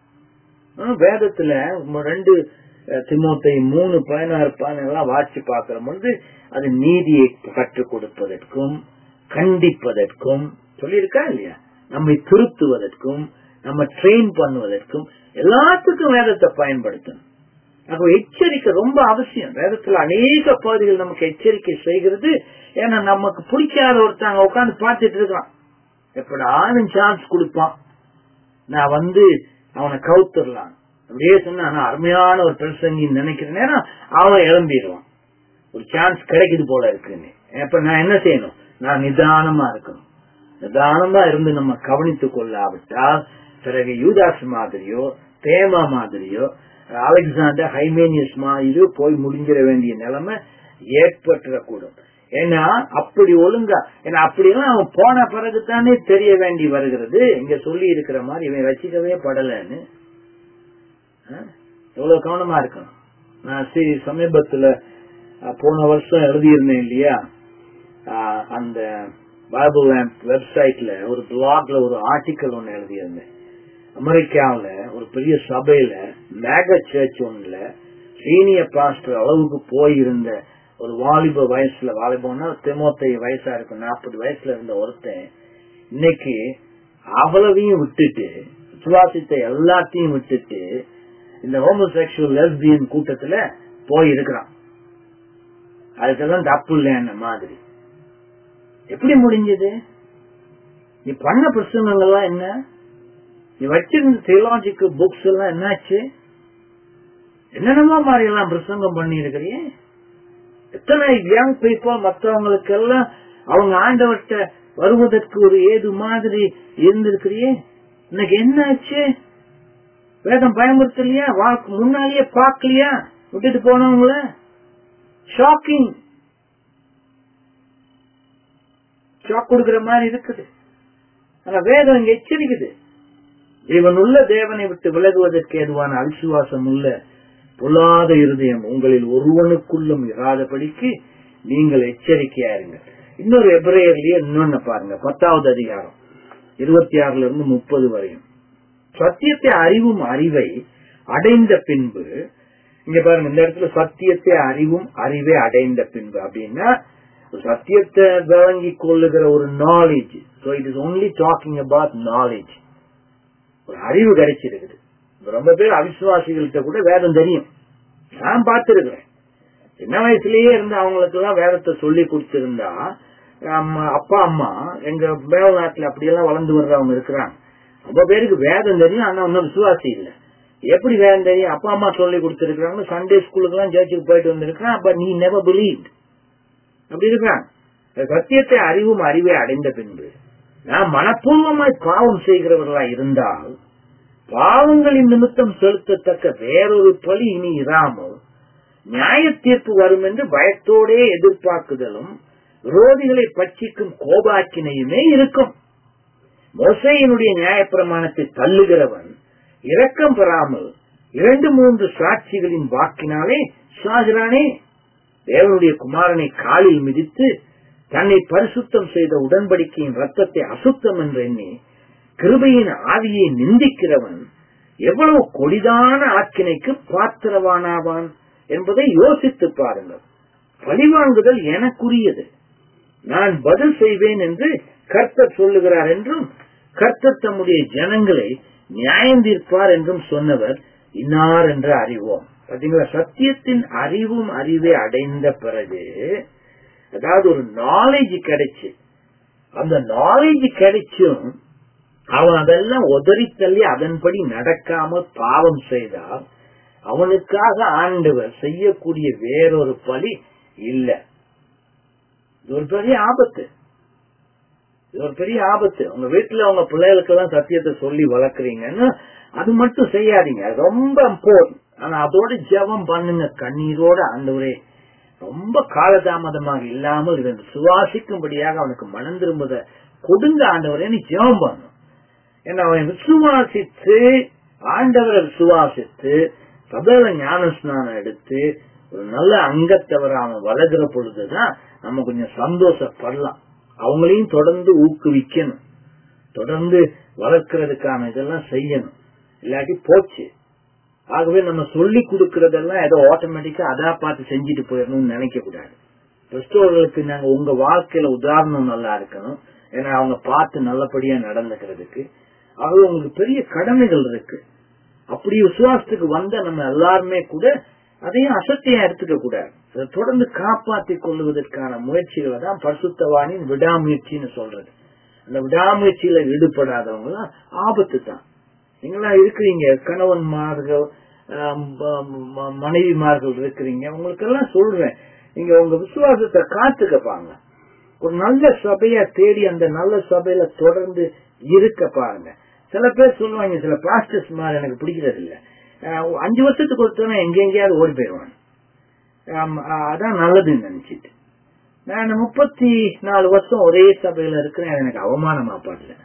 A: ஆனா, வேதத்துல ம- ரெண்டு அஹ், திமோத்தை மூணு பதினாறு பதினெல்லாம் வாட்சி பார்க்கிற பொழுது அது நீதியை கற்றுக் கொடுப்பதற்கும் கண்டிப்பதற்கும் சொல்லியிருக்கா இல்லையா நம்மை திருத்துவதற்கும் நம்ம ட்ரெயின் பண்ணுவதற்கும் எல்லாத்துக்கும் வேதத்தை பயன்படுத்தணும் அப்போ எச்சரிக்கை ரொம்ப அவசியம் வேதத்துல அநேக பகுதிகள் நமக்கு எச்சரிக்கை செய்கிறது ஏன்னா நமக்கு பிடிக்காத ஒருத்தங்க உட்காந்து பார்த்துட்டு இருக்கான் எப்படா அவன் சான்ஸ் கொடுப்பான் நான் வந்து அவனை கவுத்துடலாம் அப்படியே சொன்னா நான் அருமையான ஒரு பிரசங்கின்னு நினைக்கிற நேரம் அவன் எழும்பிடுவான் ஒரு சான்ஸ் கிடைக்குது போல இருக்குன்னு அப்ப நான் என்ன செய்யணும் நான் நிதானமா இருக்கணும் நிதானமா இருந்து நம்ம கவனித்துக் கொள்ளாவிட்டால் பிறகு யூதாஸ் மாதிரியோ தேமா மாதிரியோ அலெக்சாண்டர் ஹைமேனியஸ் மாதிரியோ போய் முடிஞ்சிட வேண்டிய நிலைமை ஏற்பட்டுறக்கூடும் ஏன்னா அப்படி ஒழுங்கா ஏன்னா அப்படியெல்லாம் அவன் போன பிறகுதானே தெரிய வேண்டி வருகிறது இங்க சொல்லி இருக்கிற மாதிரி இவன் ரசிக்கவே படலன்னு ஆ? எவ்வளவு கவனமா இருக்கணும் நான் சரி சமீபத்துல அஹ், போன வருஷம் எழுதியிருந்தேன் இல்லையா ஆஹ், அந்த பைபிள் வெப்சைட்ல ஒரு பிளாக்ல ஒரு ஆர்டிக்கல் ஒன்னு எழுதியிருந்தேன் அமெரிக்காவுல ஒரு பெரிய சபையில மேக சர்ச் ஒன்றுல சீனியர் பாஸ்டர் அளவுக்கு போயிருந்த ஒரு வாலிப வயசுல வாலிபம்னா தெமோத்தை வயசா இருக்கும் நாற்பது வயசுல இருந்த ஒருத்தன் இன்னைக்கு அவ்வளவையும் விட்டுட்டு விசுவாசித்த எல்லாத்தையும் விட்டுட்டு இந்த ஹோமோசெக்சுவல் லெஸ்பியன் கூட்டத்துல போய் இருக்கிறான் அதுக்கெல்லாம் தப்பு இல்லைன்ன மாதிரி எப்படி முடிஞ்சது நீ பண்ண பிரச்சனைகள் எல்லாம் என்ன நீ வச்சிருந்த தியலாஜிக்கல் புக்ஸ் எல்லாம் என்னாச்சு என்னென்னமோ மாதிரி எல்லாம் பிரசங்கம் பண்ணி இருக்கிறியே எத்தனை யங் பீப்புள் மற்றவங்களுக்கு எல்லாம் அவங்க ஆண்டவர்கிட்ட வருவதற்கு ஒரு ஏது மாதிரி இருந்திருக்கிறியே இன்னைக்கு என்ன ஆச்சு வேதம் பயமுறுத்தலையா வாக்கு முன்னாலேயே பார்க்கலையா விட்டுட்டு போனவங்கள ஷாக்கிங் ஷாக் கொடுக்கிற மாதிரி இருக்குது ஆனா வேதம் இங்க எச்சரிக்குது இவன் உள்ள தேவனை விட்டு விலகுவதற்கு ஏதுவான அவிசுவாசம் உள்ள பொல்லாத இருதயம் உங்களில் ஒருவனுக்குள்ளும் இராதபடிக்கு நீங்கள் எச்சரிக்கையா இருங்க இன்னொரு எப்ரேயர்லயே இன்னொன்னு பாருங்க பத்தாவது அதிகாரம் இருபத்தி ஆறுல இருந்து முப்பது வரையும் சத்தியத்தை அறிவும் அறிவை அடைந்த பின்பு இங்க பாருங்க இந்த இடத்துல சத்தியத்தை அறிவும் அறிவை அடைந்த பின்பு அப்படின்னா சத்தியத்தை விளங்கி கொள்ளுகிற ஒரு knowledge so it is only talking about knowledge ஒரு அறிவு கிடைச்சிருக்குது இப்ப ரொம்ப பேர் அவிசுவாசிகள்கிட்ட கூட வேதம் தெரியும் நான் பார்த்திருக்கிறேன் சின்ன வயசுலயே இருந்து அவங்களுக்கு எல்லாம் வேதத்தை சொல்லி கொடுத்திருந்தா அம்மா அப்பா அம்மா எங்க மேல்நாட்டுல அப்படியெல்லாம் வளர்ந்து வர்றவங்க இருக்கிறாங்க ரொம்ப பேருக்கு வேதம் தெரியும் ஆனா ஒன்னும் விசுவாசி இல்ல எப்படி வேதம் தெரியும் அப்பா அம்மா சொல்லி கொடுத்திருக்காங்க சண்டே ஸ்கூலுக்கு எல்லாம் சர்ச்சுக்கு போயிட்டு வந்திருக்கான் பட் நீ நெவர் பிலீவ் அப்படி இருக்கான் சத்தியத்தை அறிவும் அறிவை அடைந்த பின்பு நான் மனப்பூர்வமாய் பாவம் செய்கிறவர்களா இருந்தால் பாவங்களின் நிமித்தம் செலுத்தத்தக்க வேறொரு பலி இனி இராமல் நியாய தீர்ப்பு வரும் என்று பயத்தோடே எதிர்பார்க்குதலும் விரோதிகளை பட்சிக்கும் கோபாக்கினையுமே இருக்கும் மோசையினுடைய நியாயப்பிரமாணத்தை தள்ளுகிறவன் இரக்கம் பெறாமல் இரண்டு மூன்று சாட்சிகளின் வாக்கினாலே சாகிறானே தேவனுடைய குமாரனை காலில் மிதித்து தன்னை பரிசுத்தம் செய்த உடன்படிக்கையின் ரத்தத்தை அசுத்தம் என்று எண்ணி கிருபையின் ஆவியை நிந்திக்கிறவன் எவ்வளவு கொடிதான ஆக்கினைக்கு பாத்திரவானாவான் என்பதை யோசித்து பாருங்கள் பழிவாங்குதல் எனக்குரியது நான் பதில் செய்வேன் என்று கர்த்தர் சொல்லுகிறார் என்றும் கர்த்தர் தம்முடைய ஜனங்களை நியாயந்தீர்ப்பார் என்றும் சொன்னவர் இன்னார் என்று அறிவோம் பாத்தீங்களா சத்தியத்தின் அறிவும் அறிவை அடைந்த பிறகு அதாவது ஒரு நாலேஜ் கிடைச்சு அந்த நாலேஜ் கிடைச்சும் அவன் அதெல்லாம் உதறி தள்ளி அதன்படி நடக்காம பாவம் செய்தால் அவனுக்காக ஆண்டவர் செய்யக்கூடிய வேறொரு பலி இல்ல இது ஒரு பெரிய ஆபத்து இது ஒரு பெரிய ஆபத்து உங்க வீட்டுல உங்க பிள்ளைகளுக்கு எல்லாம் சத்தியத்தை சொல்லி வளர்க்குறீங்கன்னா அது மட்டும் செய்யாதீங்க அது ரொம்ப இம்பார்ட்டன்ட் ஆனா அதோட ஜெபம் பண்ணுங்க கண்ணீரோட ஆண்டவரே ரொம்ப காலதாமதமாக இல்லாமல் இருந்து சுவாசிக்கும்படியாக அவனுக்கு மனம் திரும்புத கொடுங்க ஆண்டவரே நீ ஜெபம் பண்ணும் ஏன்னா அவன் விசுவாசித்து ஆண்டவரை விசுவாசித்து சபையில ஞான ஸ்நானம் எடுத்து ஒரு நல்ல அங்கத்தவரை அவன் வளர்கிற பொழுதுதான் நம்ம கொஞ்சம் சந்தோஷப்படலாம் அவங்களையும் தொடர்ந்து ஊக்குவிக்கணும் தொடர்ந்து வளர்க்கறதுக்கான இதெல்லாம் செய்யணும் இல்லாட்டி போச்சு ஆகவே நம்ம சொல்லி கொடுக்கறதெல்லாம் ஏதோ ஆட்டோமேட்டிக்கா அதா பார்த்து செஞ்சுட்டு போயிடணும்னு நினைக்க கூடாது கிறிஸ்தவர்களுக்கு நாங்க உங்க வாழ்க்கையில உதாரணம் நல்லா இருக்கணும் ஏன்னா அவங்க பார்த்து நல்லபடியா நடந்துக்கிறதுக்கு ஆகவே உங்களுக்கு பெரிய கடமைகள் இருக்கு அப்படி விசுவாசத்துக்கு வந்த நம்ம எல்லாருமே கூட அதையும் அசத்தையா எடுத்துக்க கூடாது அதை தொடர்ந்து காப்பாற்றி கொள்வதற்கான முயற்சிகளை தான் பரிசுத்தவானின் விடாமுயற்சின்னு சொல்றது அந்த விடாமுயற்சியில ஈடுபடாதவங்க ஆபத்து தான் நீங்களாம் இருக்கிறீங்க கணவன்மார்கள் மனைவிமார்கள் இருக்கிறீங்க உங்களுக்கு எல்லாம் சொல்றேன் நீங்க உங்க விசுவாசத்தை காத்துக்கப்பாங்க ஒரு நல்ல சபையா தேடி அந்த நல்ல சபையில தொடர்ந்து இருக்க பாருங்க சில பேர் சொல்லுவாங்க சில பாஸ்டர்ஸ் மாதிரி எனக்கு பிடிக்கிறது இல்ல அஞ்சு வருஷத்துக்கு ஒருத்தவன் எங்க எங்கேயாவது ஓடி போயிடுவான் அதான் நல்லதுன்னு நினைச்சிட்டு நான் முப்பத்தி நாலு வருஷம் ஒரே சபையில இருக்கிறேன் எனக்கு அவமானமா படல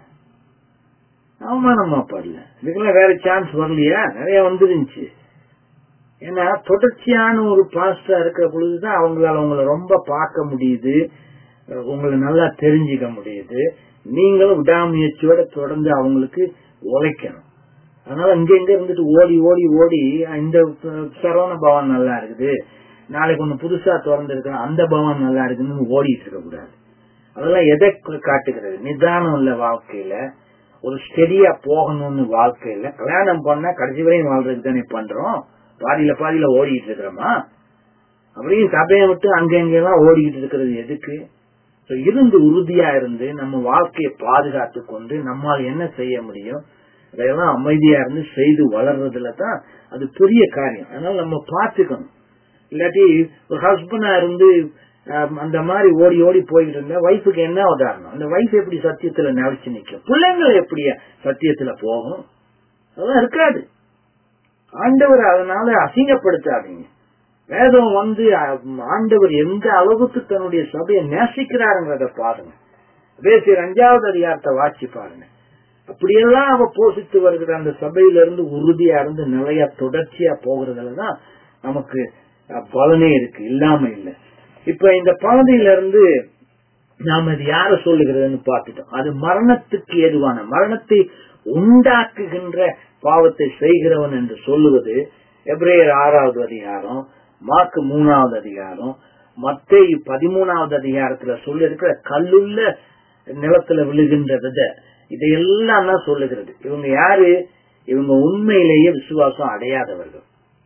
A: அவமானமா படல இதுக்கெல்லாம் வேற சான்ஸ் வரலையா நிறைய வந்துருந்துச்சு ஏன்னா தொடர்ச்சியான ஒரு பாஸ்டா இருக்கிற பொழுதுதான் அவங்களால உங்களை ரொம்ப பார்க்க முடியுது உங்களை நல்லா தெரிஞ்சுக்க முடியுது நீங்களும் விடாமுயற்சியோட தொடர்ந்து அவங்களுக்கு உழைக்கணும் அதனால இங்க இங்க இருந்துட்டு ஓடி ஓடி ஓடி இந்த சரவண பவன் நல்லா இருக்குது நாளைக்கு ஒண்ணு புதுசா திறந்து இருக்கணும் அந்த பவன் நல்லா இருக்குன்னு ஓடிட்டு இருக்க கூடாது அதெல்லாம் எதை காட்டுகிறது நிதானம் இல்ல வாழ்க்கையில ஒரு ஸ்டெடியா போகணும்னு வாழ்க்கையில கல்யாணம் பண்ணா கடைசி வரையும் வாழ்றதுக்கு தானே பண்றோம் பாதியில பாதியில ஓடிட்டு இருக்கிறோமா அப்படியும் சபையை விட்டு அங்கெங்கெல்லாம் ஓடிக்கிட்டு இருக்கிறது எதுக்கு இருந்து உறுதியா இருந்து நம்ம வாழ்க்கையை பாதுகாத்து கொண்டு நம்மால் என்ன செய்ய முடியும் அதையெல்லாம் அமைதியா இருந்து செய்து வளர்றதுல தான் அது பெரிய காரியம் அதனால நம்ம பார்த்துக்கணும் இல்லாட்டி ஒரு ஹஸ்பண்டா இருந்து அந்த மாதிரி ஓடி ஓடி போயிட்டு இருந்தா வைஃபுக்கு என்ன உதாரணம் அந்த வைஃப் எப்படி சத்தியத்துல நிலைச்சு நிக்கும் பிள்ளைங்களை எப்படி சத்தியத்துல போகும் அதெல்லாம் இருக்காது ஆண்டவர் அதனால அசிங்கப்படுத்தாதீங்க வேதம் வந்து ஆண்டவர் எந்த அளவுக்கு தன்னுடைய சபையை நேசிக்கிறாருங்கிறத பாருங்க பேசியர் அஞ்சாவது அதிகாரத்தை வாட்சி பாருங்க அப்படியெல்லாம் அவ போஷித்து வருகிற அந்த சபையில இருந்து உறுதியா இருந்து நிலையா தொடர்ச்சியா போகிறதுலதான் நமக்கு பலனே இருக்கு இல்லாம இல்ல இப்ப இந்த பகுதியில இருந்து நாம இது யார சொல்லுகிறதுன்னு பார்த்துட்டோம் அது மரணத்துக்கு ஏதுவான மரணத்தை உண்டாக்குகின்ற பாவத்தை செய்கிறவன் என்று சொல்லுவது எப்ரேயர் ஆறாவது அதிகாரம் மார்க் மூணாவது அதிகாரம் மத்திய பதிமூணாவது அதிகாரத்துல சொல்லி இருக்கிற கல்லுள்ள நிலத்துல விழுகின்ற வித இதையெல்லாம் தான் சொல்லுகிறது இவங்க யாரு இவங்க உண்மையிலேயே விசுவாசம் அடையாதவர்கள்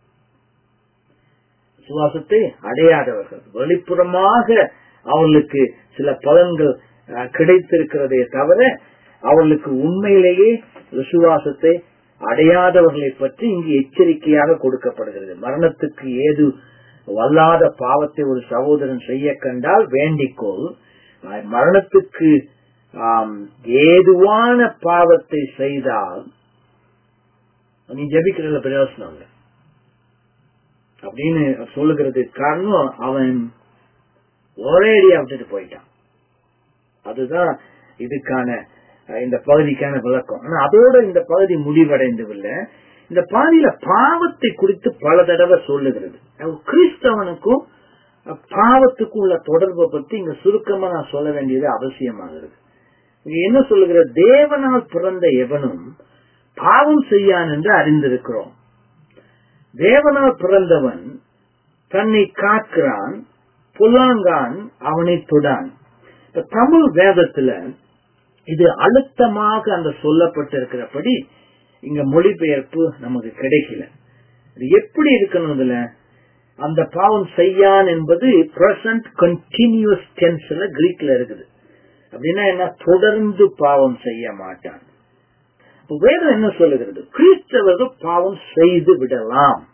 A: விசுவாசத்தை அடையாதவர்கள் வெளிப்புறமாக அவர்களுக்கு சில பலன்கள் கிடைத்திருக்கிறதே தவிர அவர்களுக்கு உண்மையிலேயே விசுவாசத்தை அடையாதவர்களை பற்றி இங்கு எச்சரிக்கையாக கொடுக்கப்படுகிறது மரணத்துக்கு ஏது வல்லாத பாவத்தை ஒரு சகோதரன் செய்ய கண்டால் வேண்டிக்கோள் மரணத்துக்கு ஏதுவான பாவத்தை செய்தால் நீ ஜபிக்கிறதுல பிரயோசனம் இல்லை அப்படின்னு சொல்லுகிறதுக்கு காரணம் அவன் ஒரேடியா விட்டுட்டு போயிட்டான் அதுதான் இதுக்கான அஹ், இந்த பகுதிக்கான விளக்கம் ஆனா அதோட இந்த பகுதி முடிவடைந்ததில்லை இந்த பாதியில பாவத்தை குறித்து பல தடவை சொல்லுகிறது அஹ், கிறிஸ்தவனுக்கும் அஹ், பாவத்துக்கும் உள்ள தொடர்பை பத்தி இங்க சுருக்கமா நான் சொல்ல வேண்டியது அவசியமாகிறது இங்க என்ன சொல்லுகிற தேவனால் பிறந்த எவனும் பாவம் செய்யான் என்று அறிந்திருக்கிறோம் தேவனால் பிறந்தவன் தன்னை காக்கிறான் புல்லாங்கான் அவனை தொடான் இப்ப தமிழ் வேதத்துல இது அழுத்தமாக அந்த சொல்லப்பட்டிருக்கிறபடி இங்க மொழிபெயர்ப்பு நமக்கு கிடைக்கல இது எப்படி இருக்கணும் இதுல அந்த பாவம் செய்யான் என்பது பிரசன்ட் கண்டினியூஸ் டென்ஸ்ல கிரீக்ல இருக்குது அப்படின்னா என்ன தொடர்ந்து பாவம் செய்ய மாட்டான் இப்ப வேதம் என்ன சொல்லுகிறது கிறிஸ்தவர்கள் பாவம் செய்து விடலாம்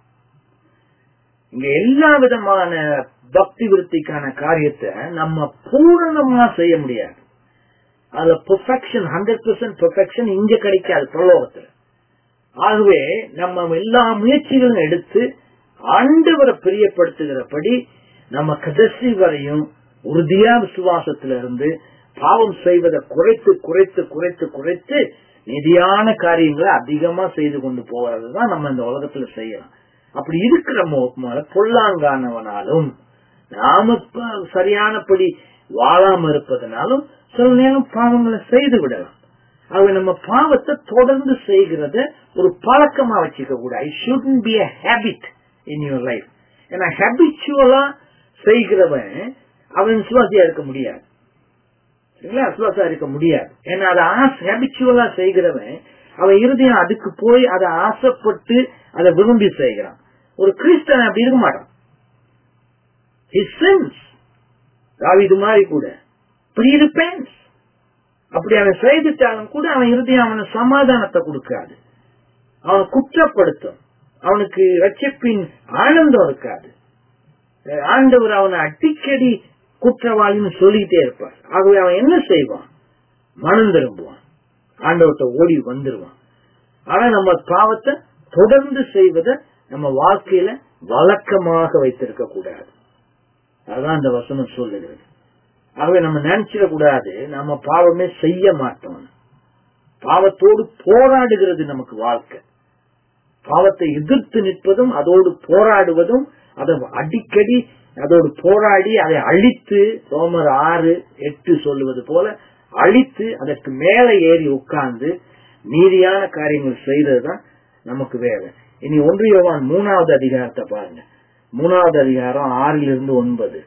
A: இங்க எல்லா விதமான பக்தி விருத்திக்கான காரியத்தை நம்ம பூரணமா செய்ய முடியாது அதுல பெர்ஃபெக்ஷன் ஹண்ட்ரட் பெர்சன்ட் பெர்ஃபெக்ஷன் இங்க கிடைக்காது பிரலோகத்துல ஆகவே நம்ம எல்லா முயற்சிகளும் எடுத்து ஆண்டவரை பிரியப்படுத்துகிறபடி நம்ம கடைசி வரையும் உறுதியா விசுவாசத்துல இருந்து பாவம் செய்வதை குறைத்து குறைத்து குறைத்து குறைத்து நிதியான காரியங்களை அதிகமா செய்து கொண்டு போவதுதான் நம்ம இந்த உலகத்துல செய்யலாம் அப்படி இருக்கிற மேல பொல்லாங்கானவனாலும் நாம ப- சரியானபடி வாழாம இருப்பதனாலும் சில நேரம் பாவங்களை செய்து விடலாம் ஆகவே நம்ம பாவத்தை தொடர்ந்து செய்கிறத ஒரு பழக்கமா வச்சுக்க கூடாது I shouldn't be a habit in your life ஏன்னா ஹேபிச்சுவலா செய்கிறவன் அவன் விசுவாசியா இருக்க முடியாது சரிங்களா விசுவாசா இருக்க முடியாது ஏன்னா அதை ஹேபிச்சுவலா செய்கிறவன் அவன் இறுதியம் அதுக்கு போய் அதை ஆசைப்பட்டு அதை விரும்பி செய்கிறான் ஒரு கிறிஸ்தவன் அப்படி இருக்க மாட்டான் His sins. தாவீது மாதிரி கூட இப்படி இருப்பேன்ஸ் அப்படி அவன் செய்துட்டாலும் கூட அவன் இறுதியம் அவன சமாதானத்தை கொடுக்காது அவனை குற்றப்படுத்தும் அவனுக்கு ரட்சிப்பின் ஆனந்தம் இருக்காது அஹ் ஆண்டவர் அவனை அடிக்கடி குற்றவாளின்னு சொல்லிக்கிட்டே இருப்பார் ஆகவே அவன் என்ன செய்வான் மனம் திரும்புவான் ஆண்டவர்கிட்ட ஓடி வந்துருவான் ஆனா நம்ம பாவத்தை தொடர்ந்து செய்வதை நம்ம வாழ்க்கையில வழக்கமாக வைத்திருக்க கூடாது அதான் அந்த வசனம் சொல்லுகிறது ஆகவே நம்ம நினைச்சிட கூடாது நம்ம பாவமே செய்ய மாட்டோம் பாவத்தோடு போராடுகிறது நமக்கு வாழ்க்கை பாவத்தை எதிர்த்து நிற்பதும் அதோடு போராடுவதும் அதை அடிக்கடி அதோடு போராடி அதை அழித்து ரோமர் ஆறு எட்டு சொல்லுவது போல அழித்து அதற்கு மேல ஏறி உட்கார்ந்து நீதியான காரியங்கள் செய்யறதுதான் நமக்கு வேலை இனி ஒன்றியவான் மூணாவது அதிகாரத்தை பாருங்க மூணாவது அதிகாரம் ஆறிலிருந்து ஒன்பது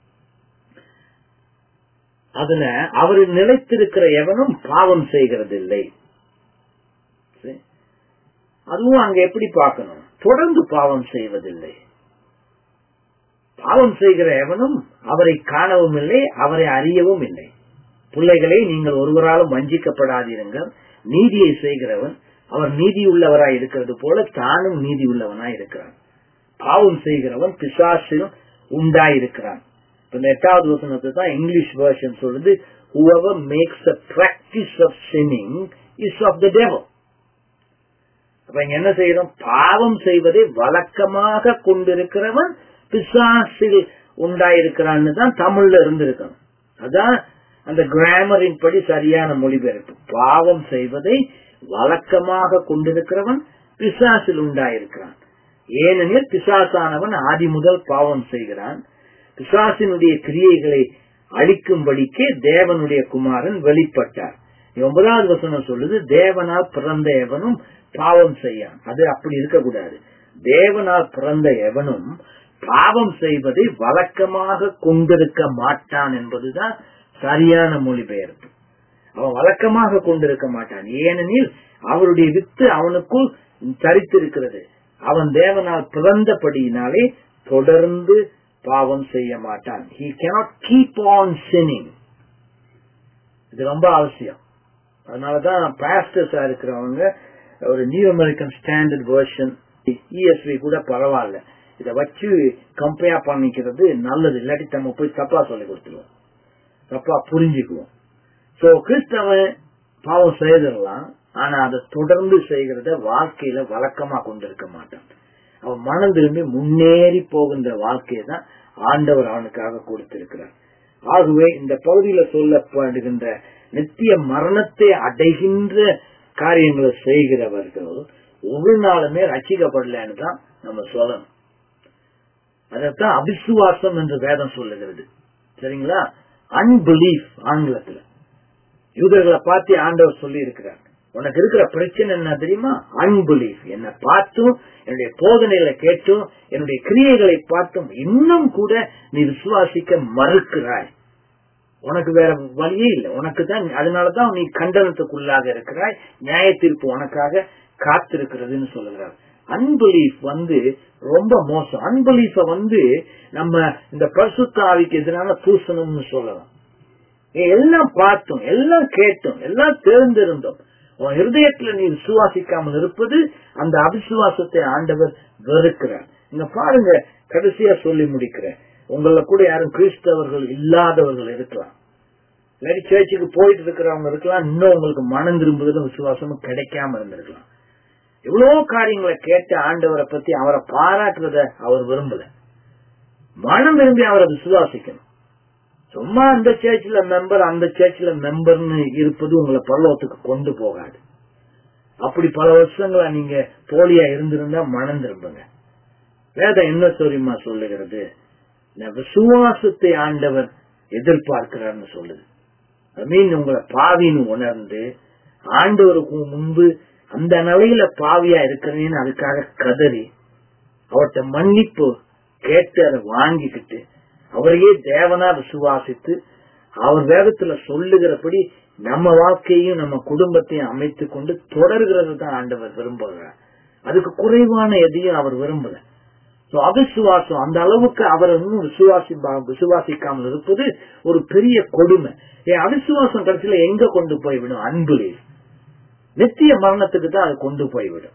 A: அதுல அவரில் நிலைத்திருக்கிற எவனும் பாவம் செய்கிறதில்லை சரி. அதுவும் அங்க எப்படி பார்க்கணும் தொடர்ந்து பாவம் செய்வதில்லை பாவம் செய்கிற எவனும் அவரை காணவும் இல்லை அவரை அறியவும் இல்லை பிள்ளைகளை நீங்கள் ஒருவராலும் வஞ்சிக்கப்படாதீருங்கள் நீதியை செய்கிறவன் அவர் நீதி உள்ளவராய் இருக்கிறது போல தானும் நீதி உள்ளவனாய் இருக்கிறான் பாவம் செய்கிறவன் பிசாசிலும் உண்டாயிருக்கிறான் இப்ப இந்த எட்டாவது வசனத்தை தான் இங்கிலீஷ் வெர்ஷன் சொல்றது whoever makes a practice of sinning is of the devil அப்ப இங்க என்ன செய்யறோம் பாவம் செய்வதை வழக்கமாக கொண்டிருக்கிறவன் பிசாசில் உண்டாயிருக்கிறான்னு தான் தமிழ்ல இருந்திருக்கணும் அதான் அந்த கிராமரின் படி சரியான மொழிபெயர்ப்பு பாவம் செய்வதை வழக்கமாக கொண்டிருக்கிறவன் பிசாசில் உண்டாயிருக்கிறான் ஏனெனில் பிசாசானவன் ஆதி முதல் பாவம் செய்கிறான் பிசாசினுடைய கிரியைகளை அழிக்கும்படிக்கே தேவனுடைய குமாரன் வெளிப்பட்டார் ஒன்பதாவது வசனம் சொல்லுது தேவனால் பிறந்த எவனும் பாவம் செய்யான் அது அப்படி இருக்கக்கூடாது தேவனால் பிறந்த எவனும் பாவம் செய்வதை வழக்கமாக கொண்டிருக்க மாட்டான் என்பதுதான் சரியான மொழிபெயர்ப்பு அவன் வழக்கமாக கொண்டிருக்க மாட்டான் ஏனெனில் அவருடைய வித்து அவனுக்குள் தரித்திருக்கிறது அவன் தேவனால் பிறந்தபடியினாலே தொடர்ந்து பாவம் செய்ய மாட்டான் he cannot keep on sinning இது ரொம்ப அவசியம் அதனாலதான் பாஸ்டர்ஸா இருக்கிறவங்க ஒரு New American Standard Version ESV கூட பரவாயில்ல இதை வச்சு கம்பேர் பண்ணிக்கிறது நல்லது இல்லாட்டி நம்ம போய் தப்பா சொல்லி கொடுத்துருவோம் தப்பா புரிஞ்சுக்குவோம் சோ கிறிஸ்தவன் பாவம் செய்திடலாம் ஆனா அதை தொடர்ந்து செய்கிறத வாழ்க்கையில வழக்கமா கொண்டிருக்க மாட்டான் அவன் மனம் திரும்பி முன்னேறி போகின்ற வாழ்க்கையை தான் ஆண்டவர் அவனுக்காக கொடுத்திருக்கிறார் ஆகவே இந்த பகுதியில சொல்லப்படுகின்ற நித்திய மரணத்தை அடைகின்ற காரியங்களை செய்கிறவர்கள் ஒரு நாளுமே ரசிக்கப்படலன்னு தான் நம்ம சொல்லணும் அதத்தான் அபிசுவாசம் என்று வேதம் சொல்லுகிறது சரிங்களா அன்பிலீஃப் ஆங்கிலத்துல யூதர்களை பார்த்து ஆண்டவர் சொல்லி இருக்கிறார் உனக்கு இருக்கிற பிரச்சனை என்ன தெரியுமா அன்பிலீஃப் என்னை பார்த்தும் என்னுடைய போதனைகளை கேட்டும் என்னுடைய கிரியைகளை பார்த்தும் இன்னும் கூட நீ விசுவாசிக்க மறுக்கிறாய் உனக்கு வேற வழியே இல்லை உனக்கு தான் அதனாலதான் நீ கண்டனத்துக்குள்ளாக இருக்கிறாய் நியாய தீர்ப்பு உனக்காக காத்திருக்கிறதுன்னு சொல்லுகிறார் அன்பிலீஃப் வந்து ரொம்ப மோசம் அன்பிலீஃப வந்து நம்ம இந்த பரிசுத்த ஆவிக்கு எதிரான பூசணும்னு சொல்லலாம் நீ எல்லாம் பார்த்தோம் எல்லாம் கேட்டோம் எல்லாம் தெரிந்திருந்தோம் உன் இருதயத்துல நீ விசுவாசிக்காமல் இருப்பது அந்த அவிசுவாசத்தை ஆண்டவர் வெறுக்கிறார் இங்க பாருங்க கடைசியா சொல்லி முடிக்கிறேன் உங்கள கூட யாரும் கிறிஸ்தவர்கள் இல்லாதவர்கள் இருக்கலாம் இல்லாட்டி சேர்ச்சுக்கு போயிட்டு இருக்கிறவங்க இருக்கலாம் இன்னும் உங்களுக்கு மனம் திரும்புதலும் விசுவாசமும் கிடைக்காம இருந்திருக்கலாம் எவ்வளவு காரியங்களை கேட்டு ஆண்டவரை பத்தி அவரை பாராட்டுறத அவர் விரும்பல மனம் விரும்பி அவரை விசுவாசிக்கணும் சும்மா அந்த சேர்ச்சில் மெம்பர் அந்த சேர்ச்சில் மெம்பர்னு இருப்பது உங்களை பல்லவத்துக்கு கொண்டு போகாது அப்படி பல வருஷங்களா நீங்க போலியா இருந்திருந்தா மனம் திரும்புங்க வேதம் என்ன தெரியுமா சொல்லுகிறது விசுவாசத்தை ஆண்டவர் எதிர்பார்க்கிறார்னு சொல்லுது ஐ மீன் உங்களை பாவின்னு உணர்ந்து ஆண்டவருக்கு முன்பு அந்த நிலையில பாவியா இருக்கிறேன்னு அதுக்காக கதறி அவர்கிட்ட மன்னிப்பு கேட்டு அதை வாங்கிக்கிட்டு அவரையே தேவனா விசுவாசித்து அவர் வேதத்துல சொல்லுகிறபடி நம்ம வாழ்க்கையும் நம்ம குடும்பத்தையும் அமைத்து கொண்டு தொடர்கிறது தான் ஆண்டவர் விரும்புகிறார் அதுக்கு குறைவான எதையும் அவர் விரும்பல அவிசுவாசம் அந்த அளவுக்கு அவர் இன்னும் விசுவாசி விசுவாசிக்காமல் இருப்பது ஒரு பெரிய கொடுமை என் அவிசுவாசம் கடைசியில எங்க கொண்டு போய்விடும் அன்புலே நித்திய மரணத்துக்கு தான் அது கொண்டு போய்விடும்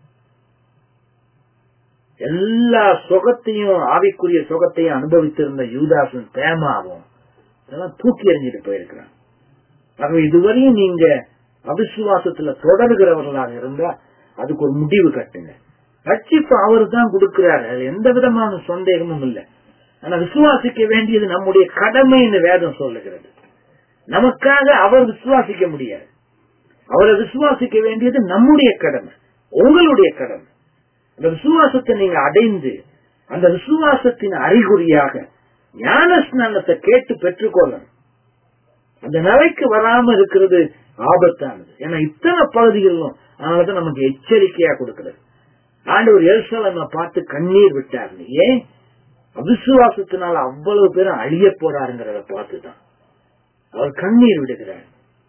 A: எல்லா சுகத்தையும் ஆவிக்குரிய சுகத்தையும் அனுபவித்திருந்த யூதாசும் தேமாவும் இதெல்லாம் தூக்கி எறிஞ்சிட்டு போயிருக்கிறான் ஆகவே இதுவரையும் நீங்க அவிசுவாசத்துல தொடர்கிறவர்களாக இருந்தா அதுக்கு ஒரு முடிவு கட்டுங்க ரட்சிப்பு அவர் தான் கொடுக்கிறாரு அது எந்த விதமான சந்தேகமும் இல்லை ஆனா விசுவாசிக்க வேண்டியது நம்முடைய கடமைன்னு வேதம் சொல்லுகிறது நமக்காக அவர் விசுவாசிக்க முடியாது அவரை விசுவாசிக்க வேண்டியது நம்முடைய கடமை உங்களுடைய கடமை அந்த விசுவாசத்தை நீங்க அடைந்து அந்த விசுவாசத்தின் அறிகுறியாக ஞான ஸ்நானத்தை கேட்டு பெற்றுக்கொள்ளணும் அந்த நிலைக்கு வராம இருக்கிறது ஆபத்தானது ஏன்னா இத்தனை பகுதிகளிலும் அதனாலதான் நமக்கு எச்சரிக்கையா கொடுக்கிறது ஆண்டவர் எருசலமை பார்த்து கண்ணீர் விட்டார் ஏன் அவிசுவாசத்தினால அவ்வளவு பேரும் அழிய போறாருங்கிறத பார்த்துதான் அவர் கண்ணீர் விடுகிறார்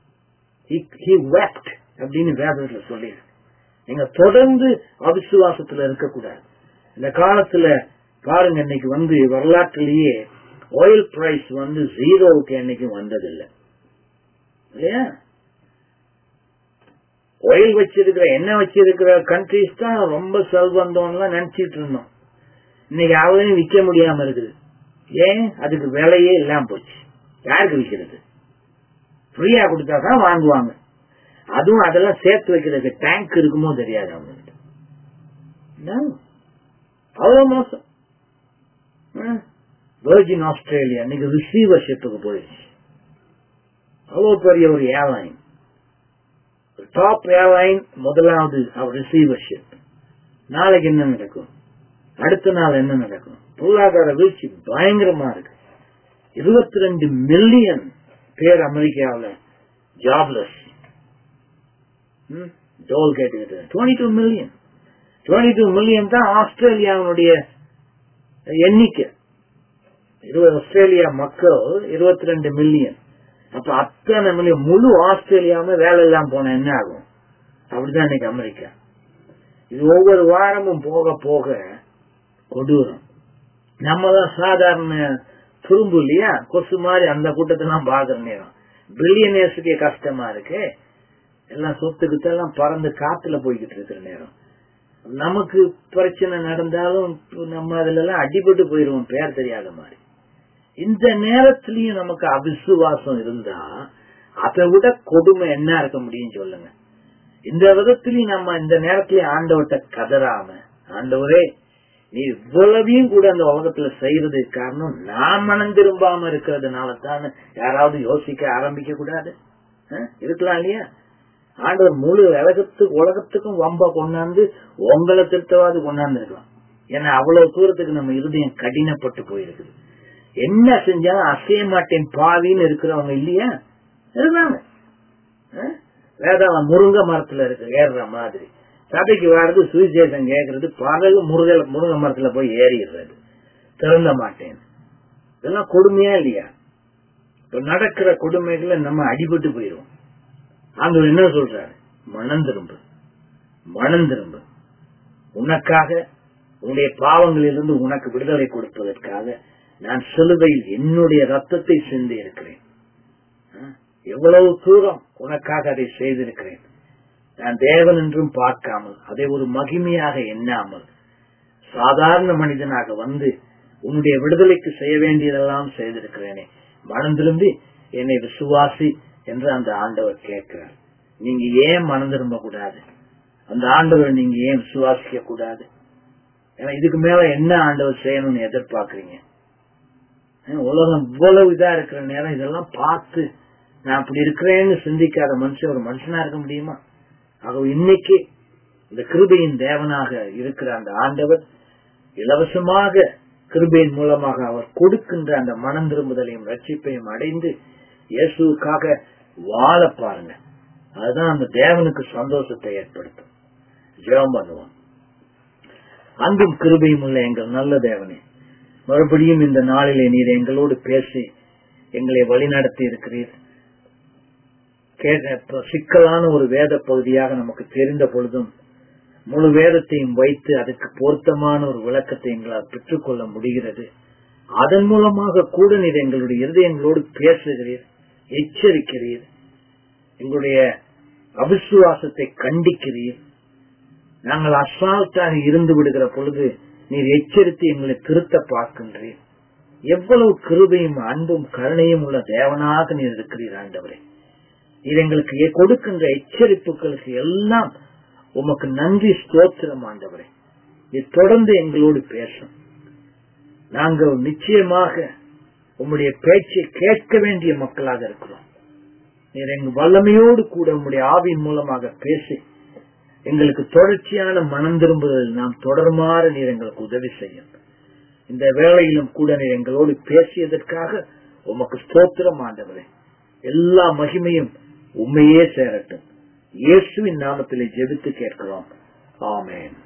A: அப்படின்னு வேதத்துல சொல்லி நீங்க தொடர்ந்து அவிசுவாசத்துல இருக்கக்கூடாது இந்த காலத்துல பாருங்க இன்னைக்கு வந்து வரலாற்றிலேயே ஆயில் பிரைஸ் வந்து ஜீரோவுக்கு என்னைக்கும் வந்ததில்லை இல்லையா ஆயில் வச்சிருக்கிற எண்ணெய் வச்சிருக்கிற கண்ட்ரிஸ் தான் ரொம்ப செல்வந்தோம்லாம் நினைச்சிட்டு இருந்தோம் இன்னைக்கு யாரையும் விற்க முடியாம இருக்குது ஏன் அதுக்கு விலையே இல்லாம போச்சு யாருக்கு விற்கிறது ஃப்ரீயா கொடுத்தா தான் வாங்குவாங்க அதுவும் அதெல்லாம் சேர்த்து வைக்கிறதுக்கு டேங்க் இருக்குமோ தெரியாது அவங்ககிட்ட அவ்வளவு மோசம் வெர்ஜின் ஆஸ்திரேலியா இன்னைக்கு ரிசீவர்ஷிப்புக்கு போயிடுச்சு அவ்வளவு பெரிய ஒரு ஏர்லைன் டாப் ஏர்லைன் முதலாவது அவர் ரிசீவர்ஷிப் நாளைக்கு என்ன நடக்கும் அடுத்த நாள் என்ன நடக்கும் பொருளாதார வீழ்ச்சி பயங்கரமா இருக்கு இருபத்தி ரெண்டு மில்லியன் பேர் அமெரிக்காவில் ஜாப்லெஸ் டோல் கேட்டுக்கிட்டு twenty two million twenty two million தான் ஆஸ்திரேலியாவுடைய எண்ணிக்கை ஆஸ்திரேலியா மக்கள் இருபத்தி ரெண்டு மில்லியன் அப்ப அத்தனை மில்லியன் முழு ஆஸ்திரேலியாவுமே வேலை இல்லாம போன என்ன ஆகும் அப்படிதான் இன்னைக்கு அமெரிக்கா இது ஒவ்வொரு வாரமும் போக போக கொடூரம் நம்ம தான் சாதாரண துரும்பு இல்லையா கொசு மாதிரி அந்த கூட்டத்தெல்லாம் பாக்குற நேரம் பில்லியனர்ஸுக்கே கஷ்டமா இருக்கு எல்லாம் சொத்துக்கிட்டெல்லாம் பறந்து காத்துல போய்கிட்டு இருக்கிற நேரம் நமக்கு பிரச்சனை நடந்தாலும் நம்ம அதுல எல்லாம் அடிபட்டு போயிருவோம் பேர் தெரியாத மாதிரி இந்த நேரத்திலயும் நமக்கு அவிசுவாசம் இருந்தா அதை விட கொடுமை என்ன இருக்க முடியும் சொல்லுங்க இந்த விதத்திலயும் நம்ம இந்த நேரத்திலேயே ஆண்டவர்கிட்ட கதறாம ஆண்டவரே நீ இவ்வளவையும் கூட அந்த உலகத்துல செய்யறது காரணம் நான் மனம் திரும்பாம இருக்கிறதுனால தான் யாராவது யோசிக்க ஆரம்பிக்க கூடாது அஹ், இருக்கலாம் இல்லையா ஆண்டவர் முழு உலகத்துக்கு உலகத்துக்கும் வம்ப கொண்டாந்து உங்களை திருத்தவாது கொண்டாந்து இருக்கலாம் ஏன்னா அவ்வளவு தூரத்துக்கு நம்ம இருதயம் கடினப்பட்டு போயிருக்குது என்ன செஞ்சாலும் அசைய மாட்டேன் பாவின்னு இருக்கிறவங்க இல்லையா இருக்காங்க அஹ்? வேதாளம் முருங்கை மரத்துல இருக்கு ஏறுற மாதிரி சபைக்கு வர்றது சுவிசேஷம் கேட்கறது பகல் முருக முருங்கை மரத்துல போய் ஏறிடுறது திறந்த மாட்டேன் இதெல்லாம் கொடுமையா இல்லையா இப்ப நடக்கிற கொடுமைகளை நம்ம அடிபட்டு போயிடுவோம் ஆண்டவர் என்ன சொல்றாரு மனம் திரும்பு மனம் திரும்பு உனக்காக உன்னுடைய பாவங்களிலிருந்து உனக்கு விடுதலை கொடுப்பதற்காக நான் சிலுவையில் என்னுடைய ரத்தத்தை சிந்தி இருக்கிறேன் ஆ, எவ்வளவு தூரம் உனக்காக அதை செய்திருக்கிறேன் நான் தேவன் என்றும் பார்க்காமல் அதை ஒரு மகிமையாக எண்ணாமல் சாதாரண மனிதனாக வந்து உன்னுடைய விடுதலைக்கு செய்ய வேண்டியதெல்லாம் செய்திருக்கிறேனே மனம் திரும்பி என்னை விசுவாசி என்று அந்த ஆண்டவர் கேட்கிறார் நீங்க ஏன் மனம் திரும்ப கூடாது அந்த ஆண்டவர் நீங்க ஏன் விசுவாசிக்க கூடாது ஏன்னா இதுக்கு மேல என்ன ஆண்டவர் செய்யணும்னு எதிர்பார்க்கறீங்க ஏன் உலகம் இவ்வளவு இதா இருக்கிற நேரம் இதெல்லாம் பார்த்து நான் அப்படி இருக்கிறேன்னு சிந்திக்காத மனுஷன் ஒரு மனுஷனா இருக்க முடியுமா ஆக இன்னைக்கு இந்த கிருபையின் தேவனாக இருக்கிற அந்த ஆண்டவர் இலவசமாக கிருபையின் மூலமாக அவர் கொடுக்கின்ற அந்த மனம் திரும்புதலையும் ரட்சிப்பையும் அடைந்து இயேசுக்காக வாழ பாருங்க அதுதான் அந்த தேவனுக்கு சந்தோஷத்தை ஏற்படுத்தும் ஜெபம் பண்ணுவோம் அன்பும் கிருபையும் உள்ள எங்கள் நல்ல தேவனே மறுபடியும் இந்த நாளிலே நீர் எங்களோடு பேசி எங்களை வழிநடத்தி இருக்கிறீர் கேட்ட சிக்கலான ஒரு வேத பகுதியாக நமக்கு தெரிந்த பொழுதும் முழு வேதத்தையும் வைத்து அதுக்கு பொருத்தமான ஒரு விளக்கத்தை எங்களால் பெற்றுக்கொள்ள முடிகிறது அதன் மூலமாக கூட நீர் எங்களுடைய இருதயங்களோடு பேசுகிறீர் எச்சரிக்கிறீர் எங்களுடைய அவிசுவாசத்தை கண்டிக்கிறீர் நாங்கள் அசால்ட்டாக இருந்து விடுகிற பொழுது நீர் எச்சரித்து எங்களை திருத்த பார்க்கின்றீர் எவ்வளவு கிருபையும் அன்பும் கருணையும் உள்ள தேவனாக நீர் இருக்கிறீர் ஆண்டவரே நீர் எங்களுக்கு கொடுக்கின்ற எச்சரிப்புகளுக்கு எல்லாம் உமக்கு நன்றி ஸ்தோத்திரம் ஆண்டவரே நீர் தொடர்ந்து எங்களோடு பேசும் நாங்கள் நிச்சயமாக உம்முடைய பேச்சை கேட்க வேண்டிய மக்களாக இருக்கிறோம் நீர் எங்க வல்லமையோடு கூட உம்முடைய ஆவியின் மூலமாக பேசி எங்களுக்கு தொடர்ச்சியான மனம் திரும்புதல் நாம் தொடருமாறு நீர் எங்களுக்கு உதவி செய்யும் இந்த வேளையிலும் கூட நீர் எங்களோடு பேசியதற்காக உமக்கு ஸ்தோத்திரம் ஆண்டவரே எல்லா மகிமையும் உண்மையே சேரட்டும் இயேசுவின் நாமத்திலே ஜெபித்து கேட்கிறோம் ஆமேன்